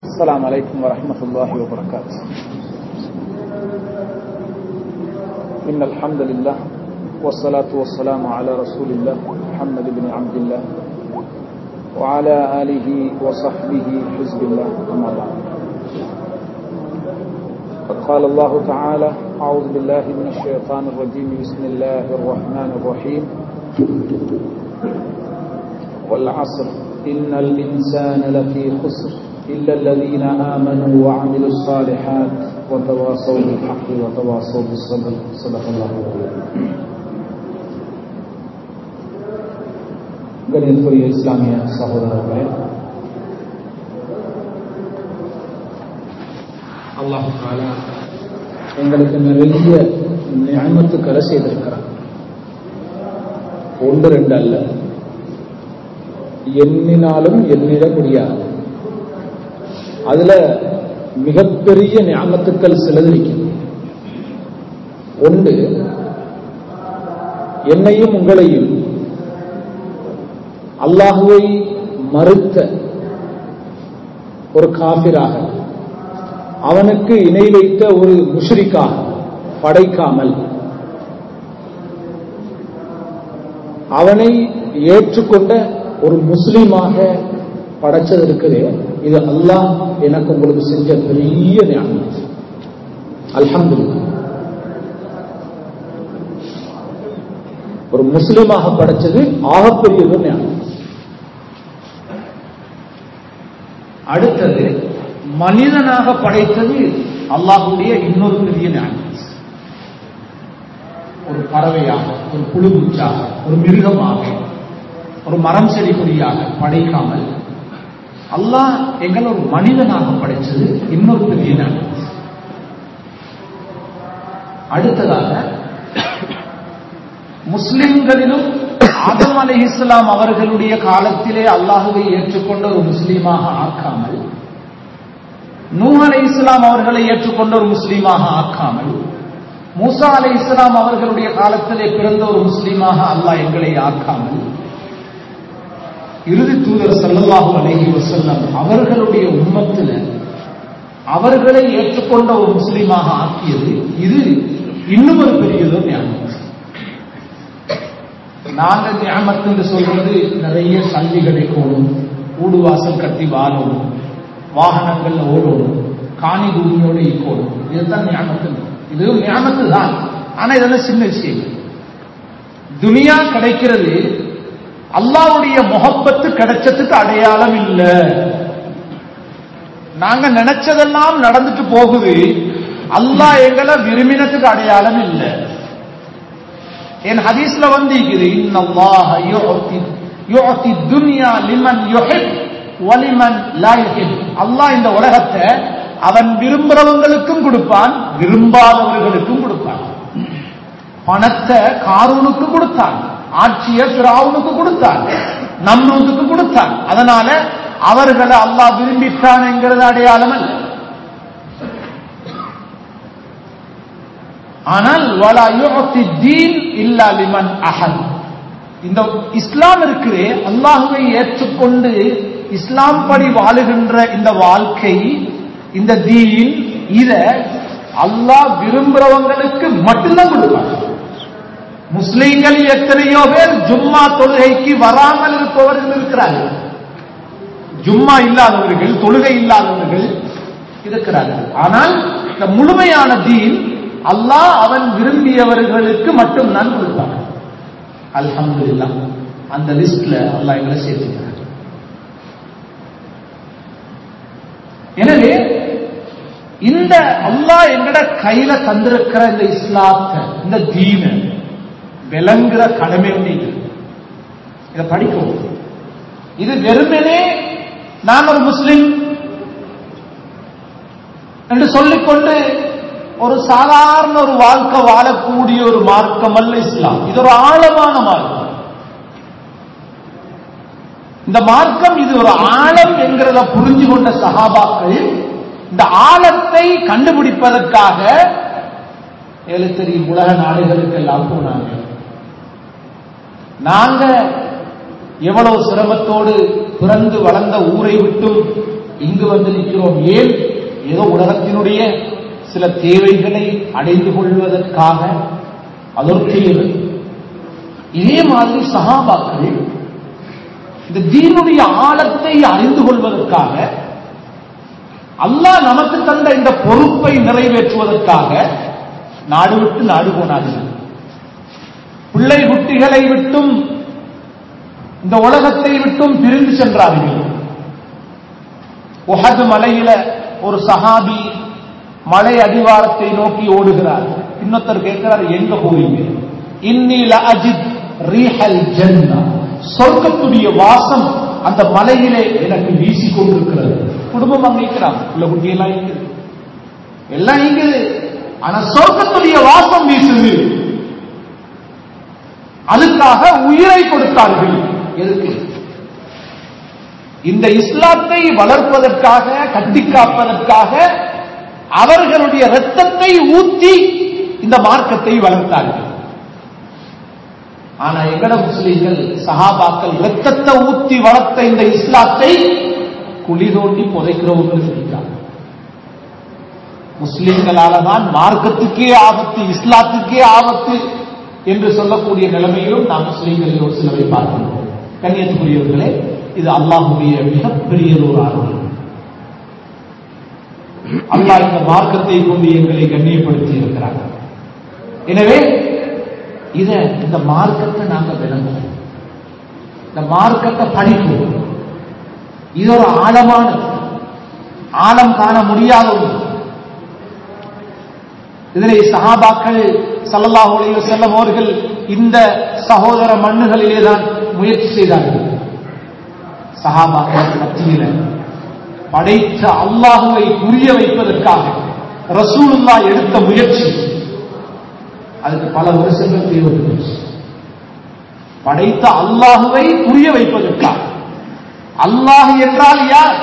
السلام عليكم ورحمة الله وبركاته إن الحمد لله والصلاة والسلام على رسول الله محمد بن عبد الله وعلى آله وصحبه حزب الله أما بعد قد قال الله تعالى أعوذ بالله من الشيطان الرجيم بسم الله الرحمن الرحيم والعصر إن الإنسان لفي خسر إلا الذين آمنوا وعملوا الصالحات وتواصوا بالحق وتواصوا بالصبر صدق الله கணியத்துக்குரிய இஸ்லாமிய சகோதரர்களே அல்லாஹு தாலா எங்களுக்கு நிறைய நியமத்துக்களை செய்திருக்கிறார் ஒன்று ரெண்டு அல்ல எண்ணினாலும் எண்ணிட முடியாது அதுல மிகப்பெரிய ஞாபகத்துக்கள் சிலது இருக்கிறது ஒன்று என்னையும் உங்களையும் அல்லாஹுவை மறுத்த ஒரு காபிராக அவனுக்கு இணை வைத்த ஒரு முஷ்ரிக்காக படைக்காமல் அவனை ஏற்றுக்கொண்ட ஒரு முஸ்லீமாக படைச்சது இருக்குது இது அல்லாஹ் எனக்கு உங்களுக்கு செஞ்ச பெரிய ஞானம் அல்ஹம்து ஒரு முஸ்லீமாக படைச்சது ஆகப்பெரிய ஒரு ஞானம் அடுத்தது மனிதனாக படைத்தது அல்லாஹுடைய இன்னொரு பெரிய ஞானம் ஒரு பறவையாக ஒரு புழுபூச்சாக ஒரு மிருகமாக ஒரு மரம் செடி கொடியாக படைக்காமல் அல்லாஹ் எங்களை ஒரு மனிதனாக படைச்சது இன்னொரு பெரிய ஞானம் அடுத்ததாக முஸ்லிம்களிலும் ஆதம் அலி இஸ்லாம் அவர்களுடைய காலத்திலே அல்லாஹுவை ஏற்றுக்கொண்ட ஒரு முஸ்லீமாக ஆக்காமல் நூஹ் அலை இஸ்லாம் அவர்களை ஏற்றுக்கொண்ட ஒரு முஸ்லீமாக ஆக்காமல் மூசா அலை இஸ்லாம் அவர்களுடைய காலத்திலே பிறந்த ஒரு முஸ்லீமாக அல்லாஹ் எங்களை ஆக்காமல் இறுதி தூதர் சல்லல்லாஹு அலைஹி வசல்லம் அவர்களுடைய உம்மத்தில் அவர்களை ஏற்றுக்கொண்ட ஒரு முஸ்லீமாக ஆக்கியது இது இன்னும் ஒரு பெரியதோ ஞாபகம் நாங்க ஞாபகத்து என்று சொல்றது நிறைய சல்லி கிடைக்கணும் ஊடுவாசல் கட்டி வாழணும் வாகனங்கள்ல ஓடணும் காணி பூமியோட இருக்கணும் இதுதான் ஞாபகத்து இது ஞாபகத்து தான் ஆனா இதெல்லாம் சின்ன விஷயம் துனியா கிடைக்கிறது அல்லாவுடைய முகப்பத்து கிடைச்சதுக்கு அடையாளம் இல்லை நாங்க நினைச்சதெல்லாம் நடந்துட்டு போகுது அல்லாஹ் எங்களை விரும்பினத்துக்கு அடையாளம் இல்லை என் ஹதீஸ்ல வந்து இன்னல்லாஹ யுஅதி யுஅதி துன்யா லிமன் யுஹிப் வலிமன் லா யுஹிப் அல்லாஹ் இந்த உலகத்தை அவன் விரும்புறவங்களுக்கும் கொடுப்பான் விரும்பாதவர்களுக்கும் கொடுப்பான் பணத்தை காரூனுக்கு கொடுத்தான் ஆட்சிய பிராவுனுக்கு கொடுத்தான் நம்மளுக்கு கொடுத்தான் அதனால அவர்களை அல்லாஹ் விரும்பிட்டான் என்கிறது அடையாளம் அல்ல ஆனால் தீன் இல்லா லிமன் அஹல் இந்த இஸ்லாம் இருக்கிறே அல்லாஹுவை ஏற்றுக்கொண்டு இஸ்லாம் படி வாழுகின்ற இந்த வாழ்க்கை இந்த தீன் இத அல்லாஹ் விரும்புறவங்களுக்கு மட்டும்தான் கொடுப்பாங்க முஸ்லீம்கள் எத்தனையோ பேர் ஜும்மா தொழுகைக்கு வராமல் இருப்பவர்கள் இருக்கிறார்கள் ஜும்மா இல்லாதவர்கள் தொழுகை இல்லாதவர்கள் இருக்கிறார்கள் ஆனால் இந்த முழுமையான தீன் அல்லாஹ் அவன் விரும்பியவர்களுக்கு மட்டும் தான் கொடுப்பாங்க அல்ஹம்து இல்லா அந்த லிஸ்ட்ல அல்லாஹ் எங்களை சேர்த்துக்கிறார் எனவே இந்த அல்லாஹ் எங்கட கையில தந்திருக்கிற இந்த இஸ்லாத்தை இந்த தீன விளங்குற கடமை ஒன்று இதை படிக்கவும் இது வெறுமனே நான் ஒரு முஸ்லிம் என்று சொல்லிக்கொண்டு ஒரு சாதாரண ஒரு வாழ்க்கை வாழக்கூடிய ஒரு மார்க்கம் அல்ல இஸ்லாம் இது ஒரு ஆழமான மார்க்கம் இந்த மார்க்கம் இது ஒரு ஆழம் என்கிறத புரிஞ்சு கொண்ட சகாபாக்கள் இந்த ஆழத்தை கண்டுபிடிப்பதற்காக ஏழு தெரியும் உலக நாடுகளுக்கு எல்லாம் போனாங்க நாங்க எவ்வளவு சிரமத்தோடு பிறந்து வளர்ந்த ஊரை விட்டும் இங்கு வந்து நிற்கிறோம் ஏன் ஏதோ உலகத்தினுடைய சில தேவைகளை அடைந்து கொள்வதற்காக அது ஒரு தேவை இதே மாதிரி சகாபாக்கள் இந்த தீனுடைய ஆழத்தை அறிந்து கொள்வதற்காக அல்லாஹ் நமக்கு தந்த இந்த பொறுப்பை நிறைவேற்றுவதற்காக நாடு விட்டு நாடு போனார்கள் பிள்ளை குட்டிகளை விட்டும் இந்த உலகத்தை விட்டும் பிரிந்து சென்றார்கள் உஹது மலையில ஒரு சஹாபி மலை அடிவாரத்தை நோக்கி ஓடுகிறார் இன்னொருத்தர் கேட்கிறார் எங்க போறீங்க இன்னில அஜித் ரீஹல் ஜன்னா சொர்க்கத்துடைய வாசம் அந்த மலையிலே எனக்கு வீசிக் கொண்டிருக்கிறது குடும்பம் அங்க இருக்கிறாங்க உள்ள குட்டியெல்லாம் இருக்குது எல்லாம் இருக்குது ஆனா சொர்க்கத்துடைய வாசம் வீசுது அதுக்காக உயிரை கொடுத்தார்கள் எதுக்கு இந்த இஸ்லாத்தை வளர்ப்பதற்காக கட்டி காப்பதற்காக அவர்களுடைய ரத்தத்தை ஊத்தி இந்த மார்க்கத்தை வளர்த்தார்கள் ஆனா எங்கட முஸ்லீம்கள் சஹாபாக்கள் ரத்தத்தை ஊத்தி வளர்த்த இந்த இஸ்லாத்தை குழி தோண்டி புதைக்கிறவங்களுக்கு இருக்காங்க முஸ்லீம்களால தான் மார்க்கத்துக்கே ஆபத்து இஸ்லாத்துக்கே ஆபத்து என்று சொல்லக்கூடிய நிலைமையிலும் நாம் முஸ்லீம்களில் ஒரு சிலரை பார்க்கிறோம் கண்ணியத்துக்குரியவர்களே இது அல்லாஹுடைய மிகப்பெரிய ஒரு ஆர்வம் அல்லாஹ் இந்த மார்க்கத்தை கொண்டு எங்களை கண்ணியப்படுத்தி இருக்கிறாங்க எனவே இத இந்த மார்க்கத்தை நாங்க விளங்குவோம் இந்த மார்க்கத்தை படிப்போம் இது ஒரு ஆழமான ஆழம் காண முடியாத ஒன்று இதனை சஹாபாக்கள் சல்லல்லாஹு அலைஹி வஸல்லம் அவர்கள் இந்த சகோதர மண்ணுகளிலே தான் முயற்சி செய்தார்கள் சஹாபாக்கள் மத்தியில் படைத்த அல்லாஹுவை புரிய வைப்பதற்காக ரசூலுல்லா எடுத்த முயற்சி அதுக்கு பல வருஷங்கள் தேவைப்பட்டுச்சு படைத்த அல்லாஹுவை புரிய வைப்பதற்காக அல்லாஹ் என்றால் யார்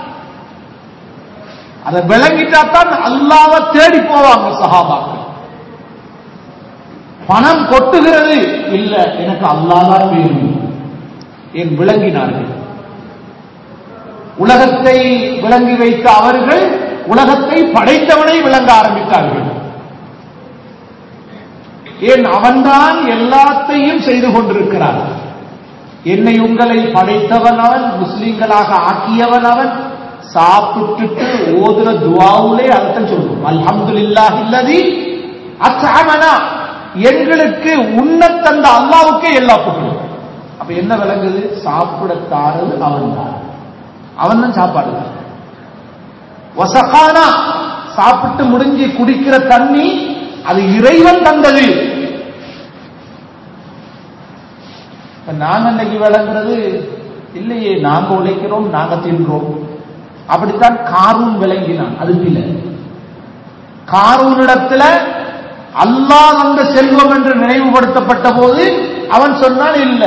அதை விளங்கிட்டாத்தான் அல்லாவை தேடி போவாங்க சஹாபாக்கள் பணம் கொட்டுகிறது இல்ல எனக்கு அல்லாதான் வேணும் என் விளங்கினார்கள் உலகத்தை விளங்கி வைத்த அவர்கள் உலகத்தை படைத்தவனை விளங்க ஆரம்பித்தார்கள் ஏன் அவன்தான் எல்லாத்தையும் செய்து கொண்டிருக்கிறான் என்னை உங்களை படைத்தவன் அவன் முஸ்லிம்களாக ஆக்கியவன் அவன் சாப்பிட்டுட்டு ஓதுற துவாவுலே அர்த்தம் சொல்லும் அல்ஹம்துலில்லாஹ் இல்லதி அச்சாமனா எங்களுக்கு உண்ண தந்த அல்லாவுக்கே எல்லா புகழும் அப்ப என்ன விளங்குது சாப்பிட தாரது அவன் தான் அவன் தான் சாப்பாடு தான் வசகானா சாப்பிட்டு முடிஞ்சு குடிக்கிற தண்ணி அது இறைவன் தந்தது இப்ப நாங்க இன்னைக்கு விளங்குறது இல்லையே நாங்க உழைக்கிறோம் நாங்க தின்றோம் அப்படித்தான் காரூன் விளங்கினான் அது இல்ல காரூனிடத்துல அல்லாஹ் வந்த செல்வம் என்று நினைவுபடுத்தப்பட்ட போது அவன் சொன்னான் இல்ல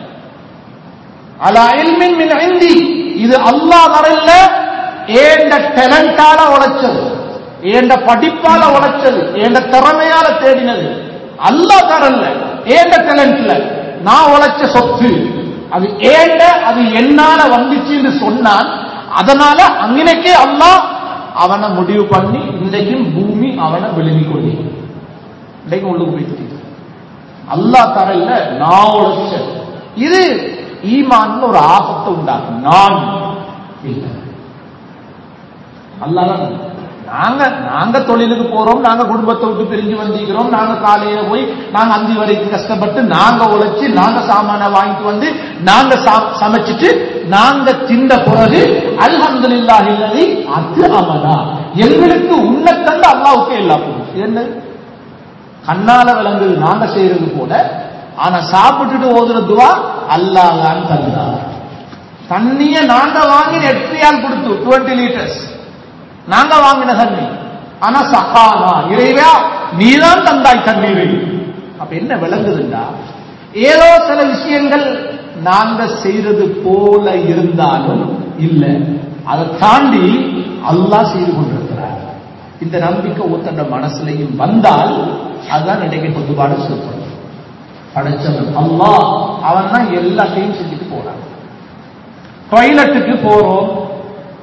அலா இல்மின் மின் ஐந்தி இது அல்லாஹ் வரல ஏண்ட டேலண்டால உழைச்சது ஏண்ட படிப்பால உழைச்சது ஏண்ட திறமையால தேடினது அல்லாஹ் தரல ஏண்ட டேலண்ட்ல நான் உழைச்ச சொத்து அது ஏண்ட அது என்னால வந்துச்சுன்னு சொன்னான் அதனால அங்கனைக்கே அல்லாஹ் அவனை முடிவு பண்ணி இன்றைக்கும் பூமி அவனை விழுங்கி கொண்டு இன்றைக்கும் உள்ளுக்கு போயிட்டு அல்லாஹ் தரல நான் உழைச்ச இது ஈமான்ல ஒரு ஆபத்தை உண்டாகும் நான் இல்லை அல்லாதான் நாங்க நாங்க தொழிலுக்கு போறோம் நாங்க குடும்பத்தை விட்டு பிரிஞ்சு வந்திருக்கிறோம் நாங்க காலையில போய் நாங்க அந்தி வரைக்கும் கஷ்டப்பட்டு நாங்க உழைச்சு நாங்க சாமான வாங்கிட்டு வந்து நாங்க சா- சமைச்சிட்டு நாங்க தின்ற பிறகு அல்ஹம்துலில்லாஹி இல்லதி அது அமதா எங்களுக்கு உன்ன தந்த அல்லாவுக்கு எல்லா போகும் இது என்ன கண்ணால விளங்குது நாங்க செய்யறது போல ஆனா சாப்பிட்டுட்டு ஓதுற துவா அல்லாஹ் தான் தந்தா தண்ணிய நாங்க வாங்கி எட்ரியால் கொடுத்து 20 லிட்டர்ஸ் நாங்க வாங்கின தண்ணி ஆனா சகானா இறைவா நீதான் தந்தாய் தண்ணீரை அப்ப என்ன விளங்குதுண்டா ஏதோ சில விஷயங்கள் நாங்க செய்யறது போல இருந்தாலும் இல்ல அதை தாண்டி அல்லாஹ் செய்து கொண்டிருக்கிறார் இந்த நம்பிக்கை ஒத்தண்ட மனசுலையும் வந்தால் அதுதான் இன்றைக்கு பொதுவான சொல்றோம் படைச்சவன் அல்லாஹ் அவன் தான் எல்லாத்தையும் செஞ்சுட்டு போறான் டாய்லெட்டுக்கு போறோம்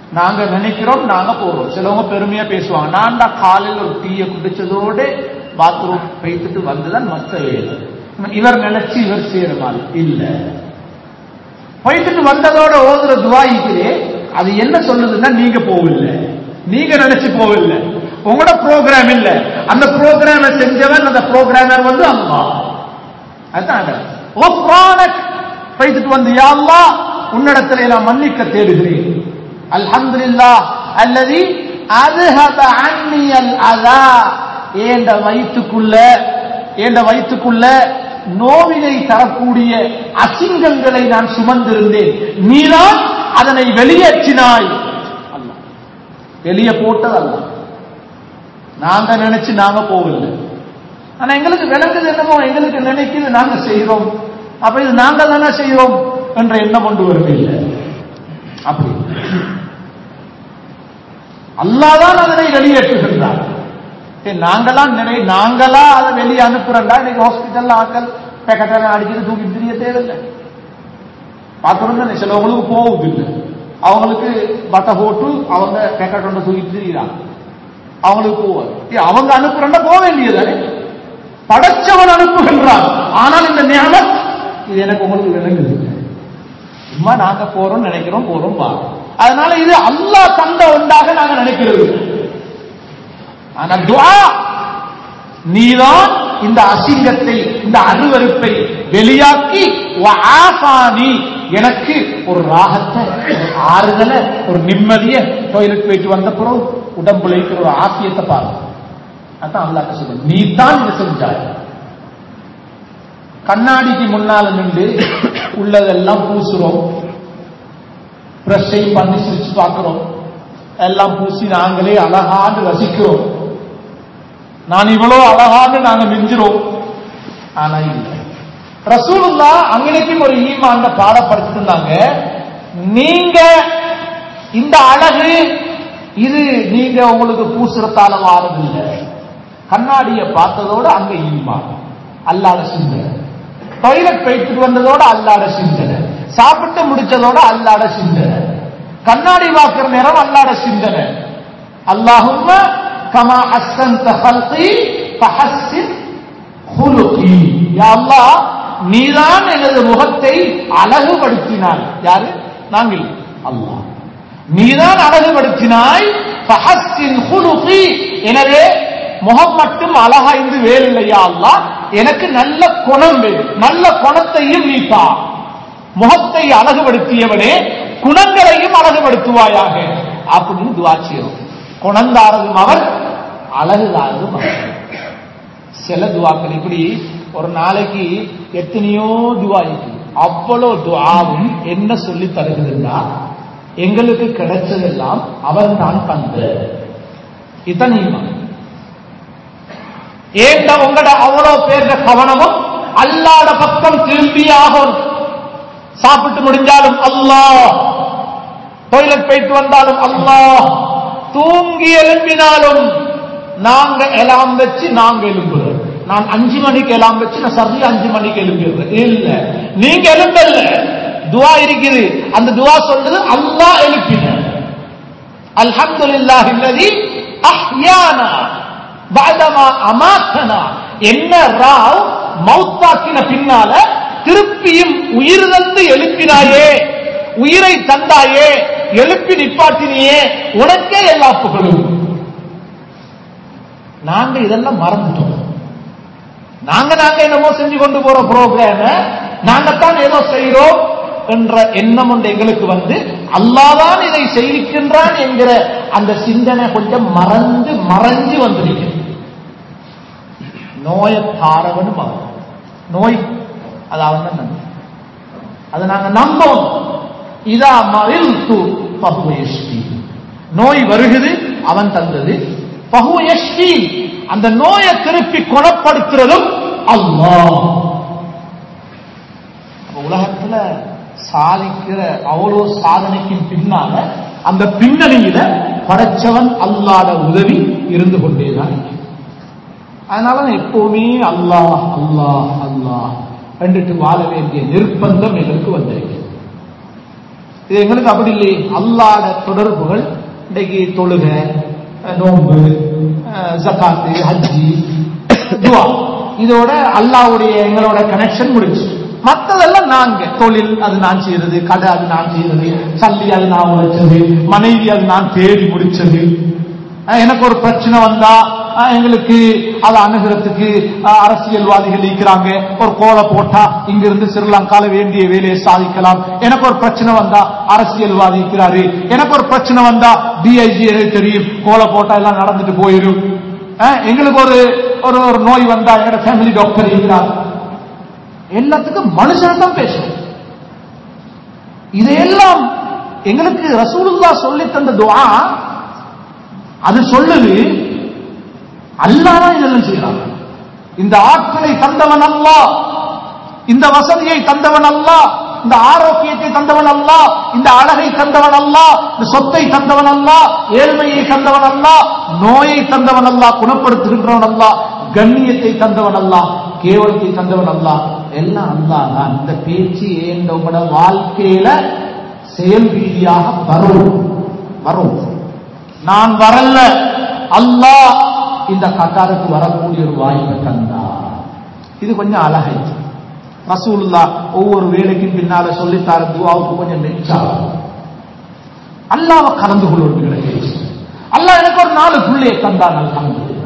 நாங்க நினைக்கிறோம் நாங்க போறோம் சிலவங்க பெருமையா பேசுவாங்க நான் தான் காலையில் ஒரு டீயை குடிச்சதோட பாத்ரூம் போய்த்துட்டு வந்துதான் மத்த வேலை இவர் நினைச்சு இவர் செய்யற மாதிரி இல்ல போயிட்டு வந்ததோட ஓதுற துவாயிக்கிறே அது என்ன சொல்லுதுன்னா நீங்க போவில்லை நீங்க நினைச்சு போவில்லை உங்களோட ப்ரோக்ராம் இல்ல அந்த ப்ரோக்ராம செஞ்சவன் அந்த ப்ரோக்ராமர் வந்து அம்மா அதுதான் ஓ ப்ராடக்ட் போயிட்டு வந்து யா அல்லாஹ் உன்னிடத்தில் நான் மன்னிக்க தேடுகிறேன் அல்ஹம்துலில்லா அல்லது அதுஹப அன்னியல் அதா ஏண்ட வயிற்றுக்குள்ள ஏண்ட வயிற்றுக்குள்ள நோவினை தரக்கூடிய அசிங்கங்களை நான் சுமந்திருந்தேன் நீதான் அதனை வெளியேற்றினாய் அல்ல வெளியே போட்டது அல்ல நாங்க நினைச்சு நாங்க போகல ஆனா எங்களுக்கு விளக்குது என்னமோ எங்களுக்கு நினைக்குது நாங்க செய்கிறோம் அப்ப இது நாங்க தானே செய்கிறோம் என்ற எண்ணம் கொண்டு வருவதில்லை அப்படி அல்லாதான் அதனை வெளியேற்றுகின்றார் நாங்களாம் நிறைய நாங்களா அதை வெளியே அனுப்புறோம்டா இன்னைக்கு ஹாஸ்பிட்டல்ல ஆக்கள் பேக்கெட்டெல்லாம் அடிக்கிறது தூக்கி தெரிய தேவையில்லை பார்க்கணும் சிலவங்களுக்கு போகுது இல்லை அவங்களுக்கு பட்டை போட்டு அவங்க பேக்கெட் ஒன்று தூக்கி திரியிறாங்க அவங்களுக்கு போவாது அவங்க அனுப்புறா போக வேண்டியதானே படைச்சவன் அனுப்புகின்றான் ஆனால் இந்த ஞானம் இது எனக்கு உங்களுக்கு விளங்குது சும்மா நாங்க போறோம் நினைக்கிறோம் போறோம் வா அதனால இது அல்லாஹ் தந்த ஒன்றாக நாங்க நினைக்கிறது ஆனா துவா நீதான் இந்த அசிங்கத்தை இந்த அருவருப்பை வெளியாக்கி ஆசானி எனக்கு ஒரு ராகத்தை ஒரு ஆறுதலை ஒரு நிம்மதிய டொய்லெட் போயிட்டு வந்த பிறகு உடம்புல இருக்கிற ஒரு ஆசியத்தை பாரு அதான் அல்லாஹ் சொல்ல நீ தான் இதை செஞ்சாய் கண்ணாடிக்கு முன்னால நின்று உள்ளதெல்லாம் பூசுறோம் பிரஷை பண்ணி சிரிச்சு பார்க்கிறோம் எல்லாம் பூசி நாங்களே அழகான்னு ரசிக்கிறோம் நான் இவ்வளவு அழகான்னு நாங்க மிஞ்சிரோம் ஆனா இல்லை ரசூலுல்லா அங்கனைக்கும் ஒரு ஈமாண்ட பாடப்படுத்திருந்தாங்க நீங்க இந்த அழகு இது நீங்க உங்களுக்கு பூசுறத்தால வாரதில்லை கண்ணாடியை பார்த்ததோட அங்க ஈமான் அல்லாத சிந்தனை டாய்லெட் போயிட்டு வந்ததோட அல்லாட சிந்தனை சாப்பிட்டு முடிச்சதோட அல்லாட சிந்தனை கண்ணாடி பார்க்கிற நேரம் அல்லாட சிந்தனை அல்லாஹும்ம கமா அஸ்ஸன்த ஹல்கி ஃபஹஸ்ஸின் ஹுலுகி யா அல்லாஹ் நீதான் எனது முகத்தை அழகுபடுத்தினாய் யாரு நாங்கள் அல்லாஹ் நீதான் அழகுபடுத்தினாய் ஃபஹஸ்ஸின் ஹுலுகி எனவே முகம் மட்டும் அழகாய்ந்து வேறில்லையா அல்லா எனக்கு நல்ல குணம் வேணும் நல்ல குணத்தையும் நீத்தா முகத்தை அழகுபடுத்தியவனே குணங்களையும் அழகுபடுத்துவாயாக அப்படின்னு துவா செய்யறோம் குணந்தாரதும் அவர் அழகுதாரதும் அவர் சில துவாக்கள் இப்படி ஒரு நாளைக்கு எத்தனையோ துவா இருக்கு அவ்வளவு துவாவும் என்ன சொல்லி தருகிறதுன்னா எங்களுக்கு கிடைச்சதெல்லாம் அவர் தான் தந்த இதனையுமா ஏண்ட உங்களோட அவ்வளவு பேர்ல கவனமும் அல்லாட பக்கம் திரும்பி ஆகும் சாப்பிட்டு முடிஞ்சாலும் அல்லாஹ் டொய்லெட் போயிட்டு வந்தாலும் அல்லாஹ் தூங்கி எழும்பினாலும் நாங்க எலாம் வச்சு நாங்க எழும்புறோம் நான் அஞ்சு மணிக்கு எல்லாம் வச்சு நான் சரியா அஞ்சு மணிக்கு எழும்பிடுறேன் இல்ல நீங்க எழும்பல துவா இருக்குது அந்த துவா சொல்றது அல்லாஹ் எழுப்பின அல்ஹம்துலில்லாஹி அல்லதி அஹ்யானா பாதமா அமாத்தனா என்ன ராவ் மௌத்தாக்கின பின்னால திருப்பியும் உயிர் தந்து எழுப்பினாயே உயிரை தந்தாயே எழுப்பி நிப்பாட்டினியே உனக்கே எல்லா புகழும் நாங்க இதெல்லாம் மறந்துட்டோம் நாங்க நாங்க என்னமோ செஞ்சு கொண்டு போற ப்ரோக்ராம நாங்கத்தான் ஏதோ செய்யறோம் என்ற எண்ணம் ஒன்று எங்களுக்கு வந்து அல்லாதான் இதை செய்கின்றான் என்கிற அந்த சிந்தனை கொஞ்சம் மறந்து மறைஞ்சு வந்திருக்கு நோயை தாரவனும் அவன் நோய் அது அவன் தான் நம்பி அதை நாங்க நம்போம் இதா மறில் து பகுயஷ்டி நோய் வருகுது அவன் தந்தது பகுயஷ்டி அந்த நோயை திருப்பி குணப்படுத்துறதும் அல்லாஹ் உலகத்துல சாதிக்கிற அவ்வளோ சாதனைக்கு பின்னால அந்த பின்னணியில படைச்சவன் அல்லாத உதவி இருந்து கொண்டேதான் அதனால எப்பவுமே அல்லாஹ் அல்லாஹ் அல்லாஹ் கண்டுட்டு வாழ வேண்டிய நிர்பந்தம் எங்களுக்கு வந்திருக்கு இது எங்களுக்கு அப்படி இல்லை அல்லாட தொடர்புகள் இன்றைக்கு தொழுக அஹ், நோன்பு அஹ், ஜக்காத்து ஹஜ்ஜி துவா இதோட அல்லாவுடைய எங்களோட கனெக்ஷன் முடிஞ்சு மத்ததெல்லாம் நாங்க தொழில் அது நான் செய்யறது கடை அது நான் செய்யறது சல்லி அது நான் உழைச்சது மனைவி அது நான் தேடி முடிச்சது அஹ், எனக்கு ஒரு பிரச்சனை வந்தா அஹ், எங்களுக்கு அதை அணுகிறதுக்கு அஹ், அரசியல்வாதிகள் இருக்கிறாங்க ஒரு கோலை போட்டா இங்கிருந்து ஸ்ரீலங்கால வேண்டிய வேலையை சாதிக்கலாம் எனக்கு ஒரு பிரச்சனை வந்தா அரசியல்வாதி இருக்கிறாரு எனக்கு ஒரு பிரச்சனை வந்தா டிஐஜி எனக்கு தெரியும் கோலை போட்டா எல்லாம் நடந்துட்டு போயிடும் அஹ், எங்களுக்கு ஒரு ஒரு ஒரு நோய் வந்தா எங்களோட ஃபேமிலி டாக்டர் இருக்கிறார் எல்லாத்துக்கும் மனுஷன் தான் பேசணும் இதையெல்லாம் எங்களுக்கு ரசூலுல்லா சொல்லி தந்த துஆ அது சொல்லுது அல்லாஹ் தான் இதெல்லாம் செய்யறாங்க இந்த ஆற்றலை தந்தவன் அல்லாஹ் இந்த வசதியை தந்தவன் அல்லாஹ் இந்த ஆரோக்கியத்தை தந்தவன் அல்லாஹ் இந்த அழகை தந்தவன் அல்லாஹ் இந்த சொத்தை தந்தவன் அல்லாஹ் ஏழ்மையை தந்தவன் அல்லாஹ் நோயை தந்தவன் அல்லாஹ் குணப்படுத்துகின்றவன் அல்லாஹ் கண்ணியத்தை தந்தவன் அல்லாஹ் கேவலத்தை தந்தவன் அல்லாஹ் எல்லாம் அல்லாஹ் தான் இந்த பேச்சு ஏன் உங்களோட வாழ்க்கையில செயல் ரீதியாக வரும் வரும் நான் வரல அல்லாஹ் இந்த கட்டாருக்கு வரக்கூடிய ஒரு வாய்ப்பை தந்தார் இது கொஞ்சம் அழகாயிடுச்சு ரசூலுல்லா ஒவ்வொரு வேலைக்கும் பின்னால சொல்லித்தார துவாவுக்கு கொஞ்சம் மெச்சா அல்லாவை கலந்து கொள்வது பேச்சு அல்லாஹ் எனக்கு ஒரு நாலு பிள்ளையை தந்தான் அல்ஹம்துலில்லாஹ்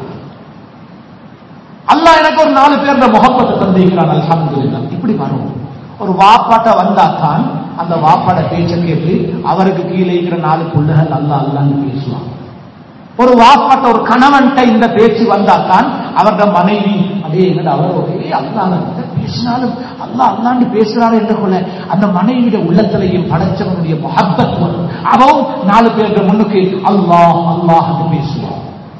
அல்லாஹ் எனக்கு ஒரு நாலு பேர் முகப்பத்தை தந்திருக்கிறான் அல்ஹம்துலில்லாஹ் இப்படி வரும் ஒரு வாப்பாட்ட வந்தா தான் அந்த வாப்பாட பேச்சை கேட்டு அவருக்கு கீழே இருக்கிற நாலு பிள்ளைகள் அல்லா அல்லான்னு பேசுவாங்க ஒரு வாப்பாட்ட ஒரு கணவன்கிட்ட இந்த பேச்சு வந்தா தான் அவரோட மனைவி அதே என்னோட அவர் ஒரே அல்லாஹ் பேசினாலும் அல்லா அல்லாண்டு பேசுறாரு என்று கொள்ள அந்த மனைவிய உள்ளத்திலையும் படைச்சவனுடைய மஹப்பத் வரும் அவன் நாலு பேருக்கு முன்னுக்கு அல்லாஹ் அல்லாஹ் என்று பேசுவான்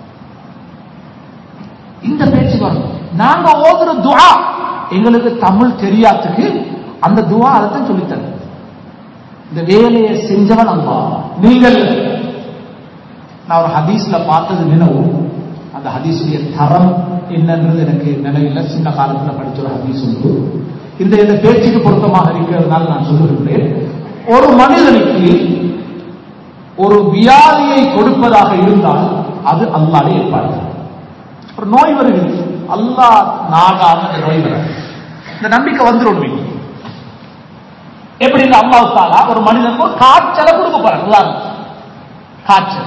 இந்த பேச்சு வரும் நாங்க ஓதுற துஆ எங்களுக்கு தமிழ் தெரியாதுக்கு அந்த துஆ அதைத்தான் சொல்லித்தர இந்த வேலையை செஞ்சவன் அல்லா நீங்கள் நான் ஒரு ஹதீஸ்ல பார்த்தது நினைவு அந்த ஹதீஸுடைய தரம் என்னன்றது எனக்கு நினைவில் சின்ன காலத்துல படிச்ச ஒரு ஹதீஸ் உண்டு இந்த இந்த பேச்சுக்கு பொருத்தமாக இருக்கிறதுனால நான் சொல்லுகின்றேன் ஒரு மனிதனுக்கு ஒரு வியாதியை கொடுப்பதாக இருந்தால் அது அல்லாடைய ஏற்பாடு ஒரு நோய் வருகிறது அல்லாஹ் நாடாம இந்த நோய் வர இந்த நம்பிக்கை வந்துடும் எப்படி இந்த அல்லாஹ் தாலா ஒரு மனிதனுக்கு ஒரு காய்ச்சலை கொடுக்க போறாங்க எல்லாரும் காய்ச்சல்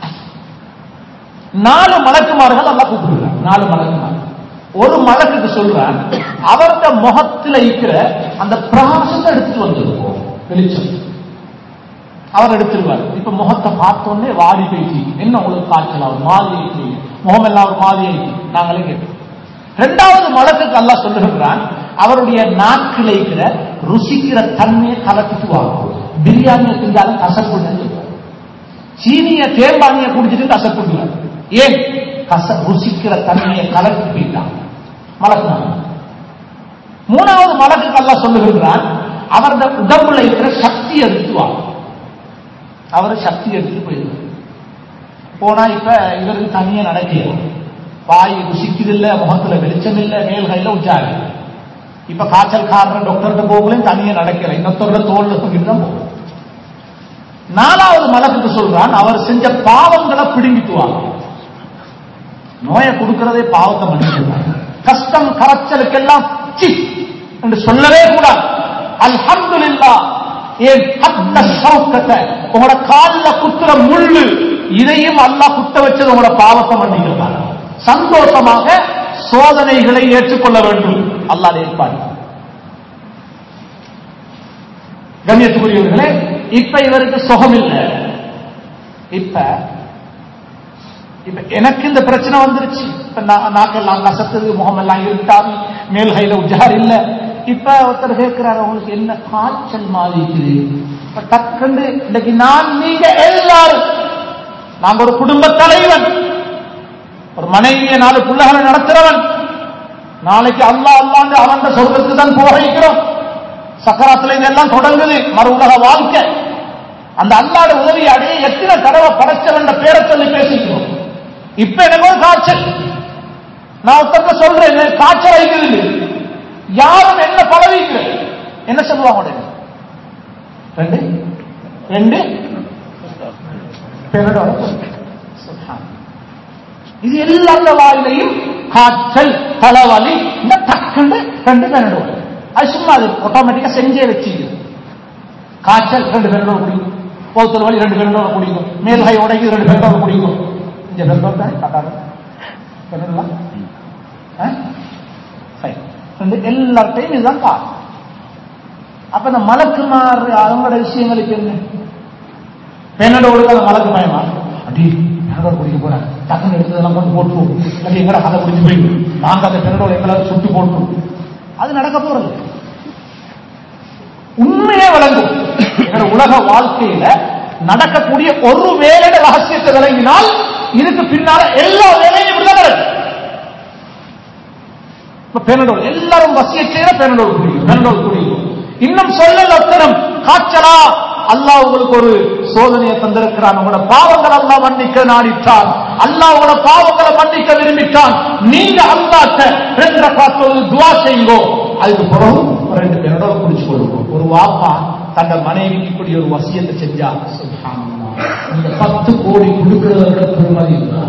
நாலு மலக்குமார்கள் அல்லா கூப்பிடுறாங்க நாலு மலக்குமார்கள் ஒரு மலக்குக்கு சொல்றான் அவருடைய முகத்தில் இருக்கிற அந்த பிரகாசத்தை எடுத்துட்டு வந்துருக்கோம் வெளிச்சம் அவர் எடுத்துருவார் இப்ப முகத்தை பார்த்தோன்னே வாடி போயிட்டு என்ன உங்களுக்கு காய்ச்சல் அவர் மாதிரி இருக்கிறீங்க முகம் எல்லாம் ஒரு மாதிரி இருக்கு நாங்களே கேட்டோம் ரெண்டாவது மலக்குக்கு அல்லா சொல்லுகிறான் அவருடைய நாக்கில் இருக்கிற ருசிக்கிற தன்மையை கலக்கிட்டு வாங்கும் பிரியாணியை செஞ்சாலும் கசப்புன்னு சீனிய தேர்வாணிய குடிச்சிட்டு கசப்புடுவார் ஏன் கச ருசிக்கிற தன்மையை கலக்கி போயிட்டான் மலக்குனாங்க மூணாவது மலக்குக்கு அல்லா சொல்லுகிறான் அவரது உடம்புல இருக்கிற சக்தி எடுத்துவாங்க அவர் சக்தி எடுத்துட்டு போயிடுவார் போனா இப்ப இவருக்கு தனியா நடக்கலாம் வாய் ருசிக்குது இல்ல முகத்துல வெளிச்சம் இல்ல மேல் கையில உச்சாரு இப்ப காய்ச்சல் காரணம் டாக்டர்கிட்ட போகலையும் தனியா நடக்கல இன்னொருத்தரோட தோல்ல தூக்கிட்டு தான் போகும் நாலாவது மலக்குக்கு சொல்றான் அவர் செஞ்ச பாவங்களை பிடுங்கிட்டுவாங்க நோயை கொடுக்கிறதே பாவத்தை மன்னிக்கிறாங்க கஷ்டம் கரைச்சலுக்கெல்லாம் சி என்று சொல்லவே கூடாது அல்ஹம்துலில்லா ஏன் ஹத்த சௌக்கத்தை உங்களோட காலில் குத்துற முள்ளு இதையும் அல்லாஹ் குத்த வச்சது உங்களோட பாவத்தை மன்னிக்கிறாங்க சந்தோஷமாக சோதனைகளை ஏற்றுக்கொள்ள வேண்டும் அல்லாஹ் ஏற்பாடு கண்ணியத்துக்குரியவர்களே இப்ப இவருக்கு சுகம் இல்லை இப்ப இப்ப எனக்கு இந்த பிரச்சனை வந்துருச்சு இப்ப நாக்கெல்லாம் கசத்துது முகமெல்லாம் இருட்டாது மேல் கையில உஜார் இல்ல இப்ப ஒருத்தர் கேட்கிறாரு உங்களுக்கு என்ன காய்ச்சல் மாதிரி இருக்குது இப்ப டக்குண்டு இன்னைக்கு நான் நீங்க எல்லாரும் நாங்க ஒரு குடும்ப தலைவன் ஒரு மனைவியை நாலு பிள்ளைகளை நடத்துறவன் நாளைக்கு அல்லா அல்லாண்டு அவன் சொர்க்கத்துக்கு தான் போக வைக்கிறோம் சக்கராத்துல இதெல்லாம் தொடங்குது மறு உலக வாழ்க்கை அந்த அல்லாட உதவி அடைய எத்தனை தடவை படைச்சவன் பேரை சொல்லி பேசிக்கிறோம் இப்ப எனக்கு ஒரு காய்ச்சல் நான் ஒருத்தக்க சொல்றேன் எனக்கு காய்ச்சல் ஆகிக்குது யாரும் என்ன பழவிக்கிற என்ன சொல்லுவாங்க உடனே ரெண்டு ரெண்டு பெனடோல் சுப்ஹான். இது எல்லா வாயிலையும் காய்ச்சல் தலைவலி இந்த டக்குன்னு ரெண்டு பெனடோல் அது சும்மா அது ஆட்டோமேட்டிக்கா செஞ்சே வச்சுக்குது காய்ச்சல் ரெண்டு பெனடோல் குடிக்கும் போத்தல் வலி ரெண்டு பெனடோல் குடிக்கும் மேல் கை உடைக்கு ரெண்டு பெனடோல் குடிக்கும் இந்த பெனடோல் தானே காட்டாது பெனடோலா ஆ? சரி ரெண்டு எல்லார்ட்டையும் இதுதான் காரணம் அப்ப இந்த மலக்குமார் அவங்களோட விஷயங்களுக்கு என்ன பெண்ணோடு அந்த மலக்கு பயமா அடி பெண்ணோட குடிக்க போறேன் டக்குன்னு எடுத்ததெல்லாம் கொண்டு போட்டுருவோம் இல்லாட்டி எங்கட கதை குடிச்சு போயிடும் நாங்க அந்த பெண்ணோட எங்களால் சுட்டு போட்டுருவோம் அது நடக்க போறது உண்மையே விளங்கும் எங்களோட உலக வாழ்க்கையில நடக்கக்கூடிய ஒரு வேலையோட ரகசியத்தை விளங்கினால் இதுக்கு பின்னால எல்லா வேலையும் இப்படிதான் நடக்கும் இப்ப பெனடோல் எல்லாரும் வசிய செய்யற பெனடோல் குடிக்கும் பெனடோல் குடிக்கும் இன்னும் சொல்லல் அத்தனம் காய்ச்சலா அல்லாஹ் உங்களுக்கு ஒரு சோதனையை தந்திருக்கிறான் உங்களோட பாவங்கள் அல்லாஹ் மன்னிக்க நாடிட்டான் அல்லாஹ் உங்களோட பாவங்களை மன்னிக்க விரும்பிட்டான் நீங்க அல்லாட்ட ரெண்டு ரக்காத்தோடு துவா செய்யுங்கோ அதுக்கு பிறகு ஒரு ரெண்டு பெனடோல் குடிச்சு கொள்ளுங்க ஒரு வாப்பா தந்த மனைவிக்கு இப்படி ஒரு வசியத்தை செஞ்சா சுப்ஹானல்லாஹ். இந்த பத்து கோடி கொடுக்கிறத பெருமதி இல்லை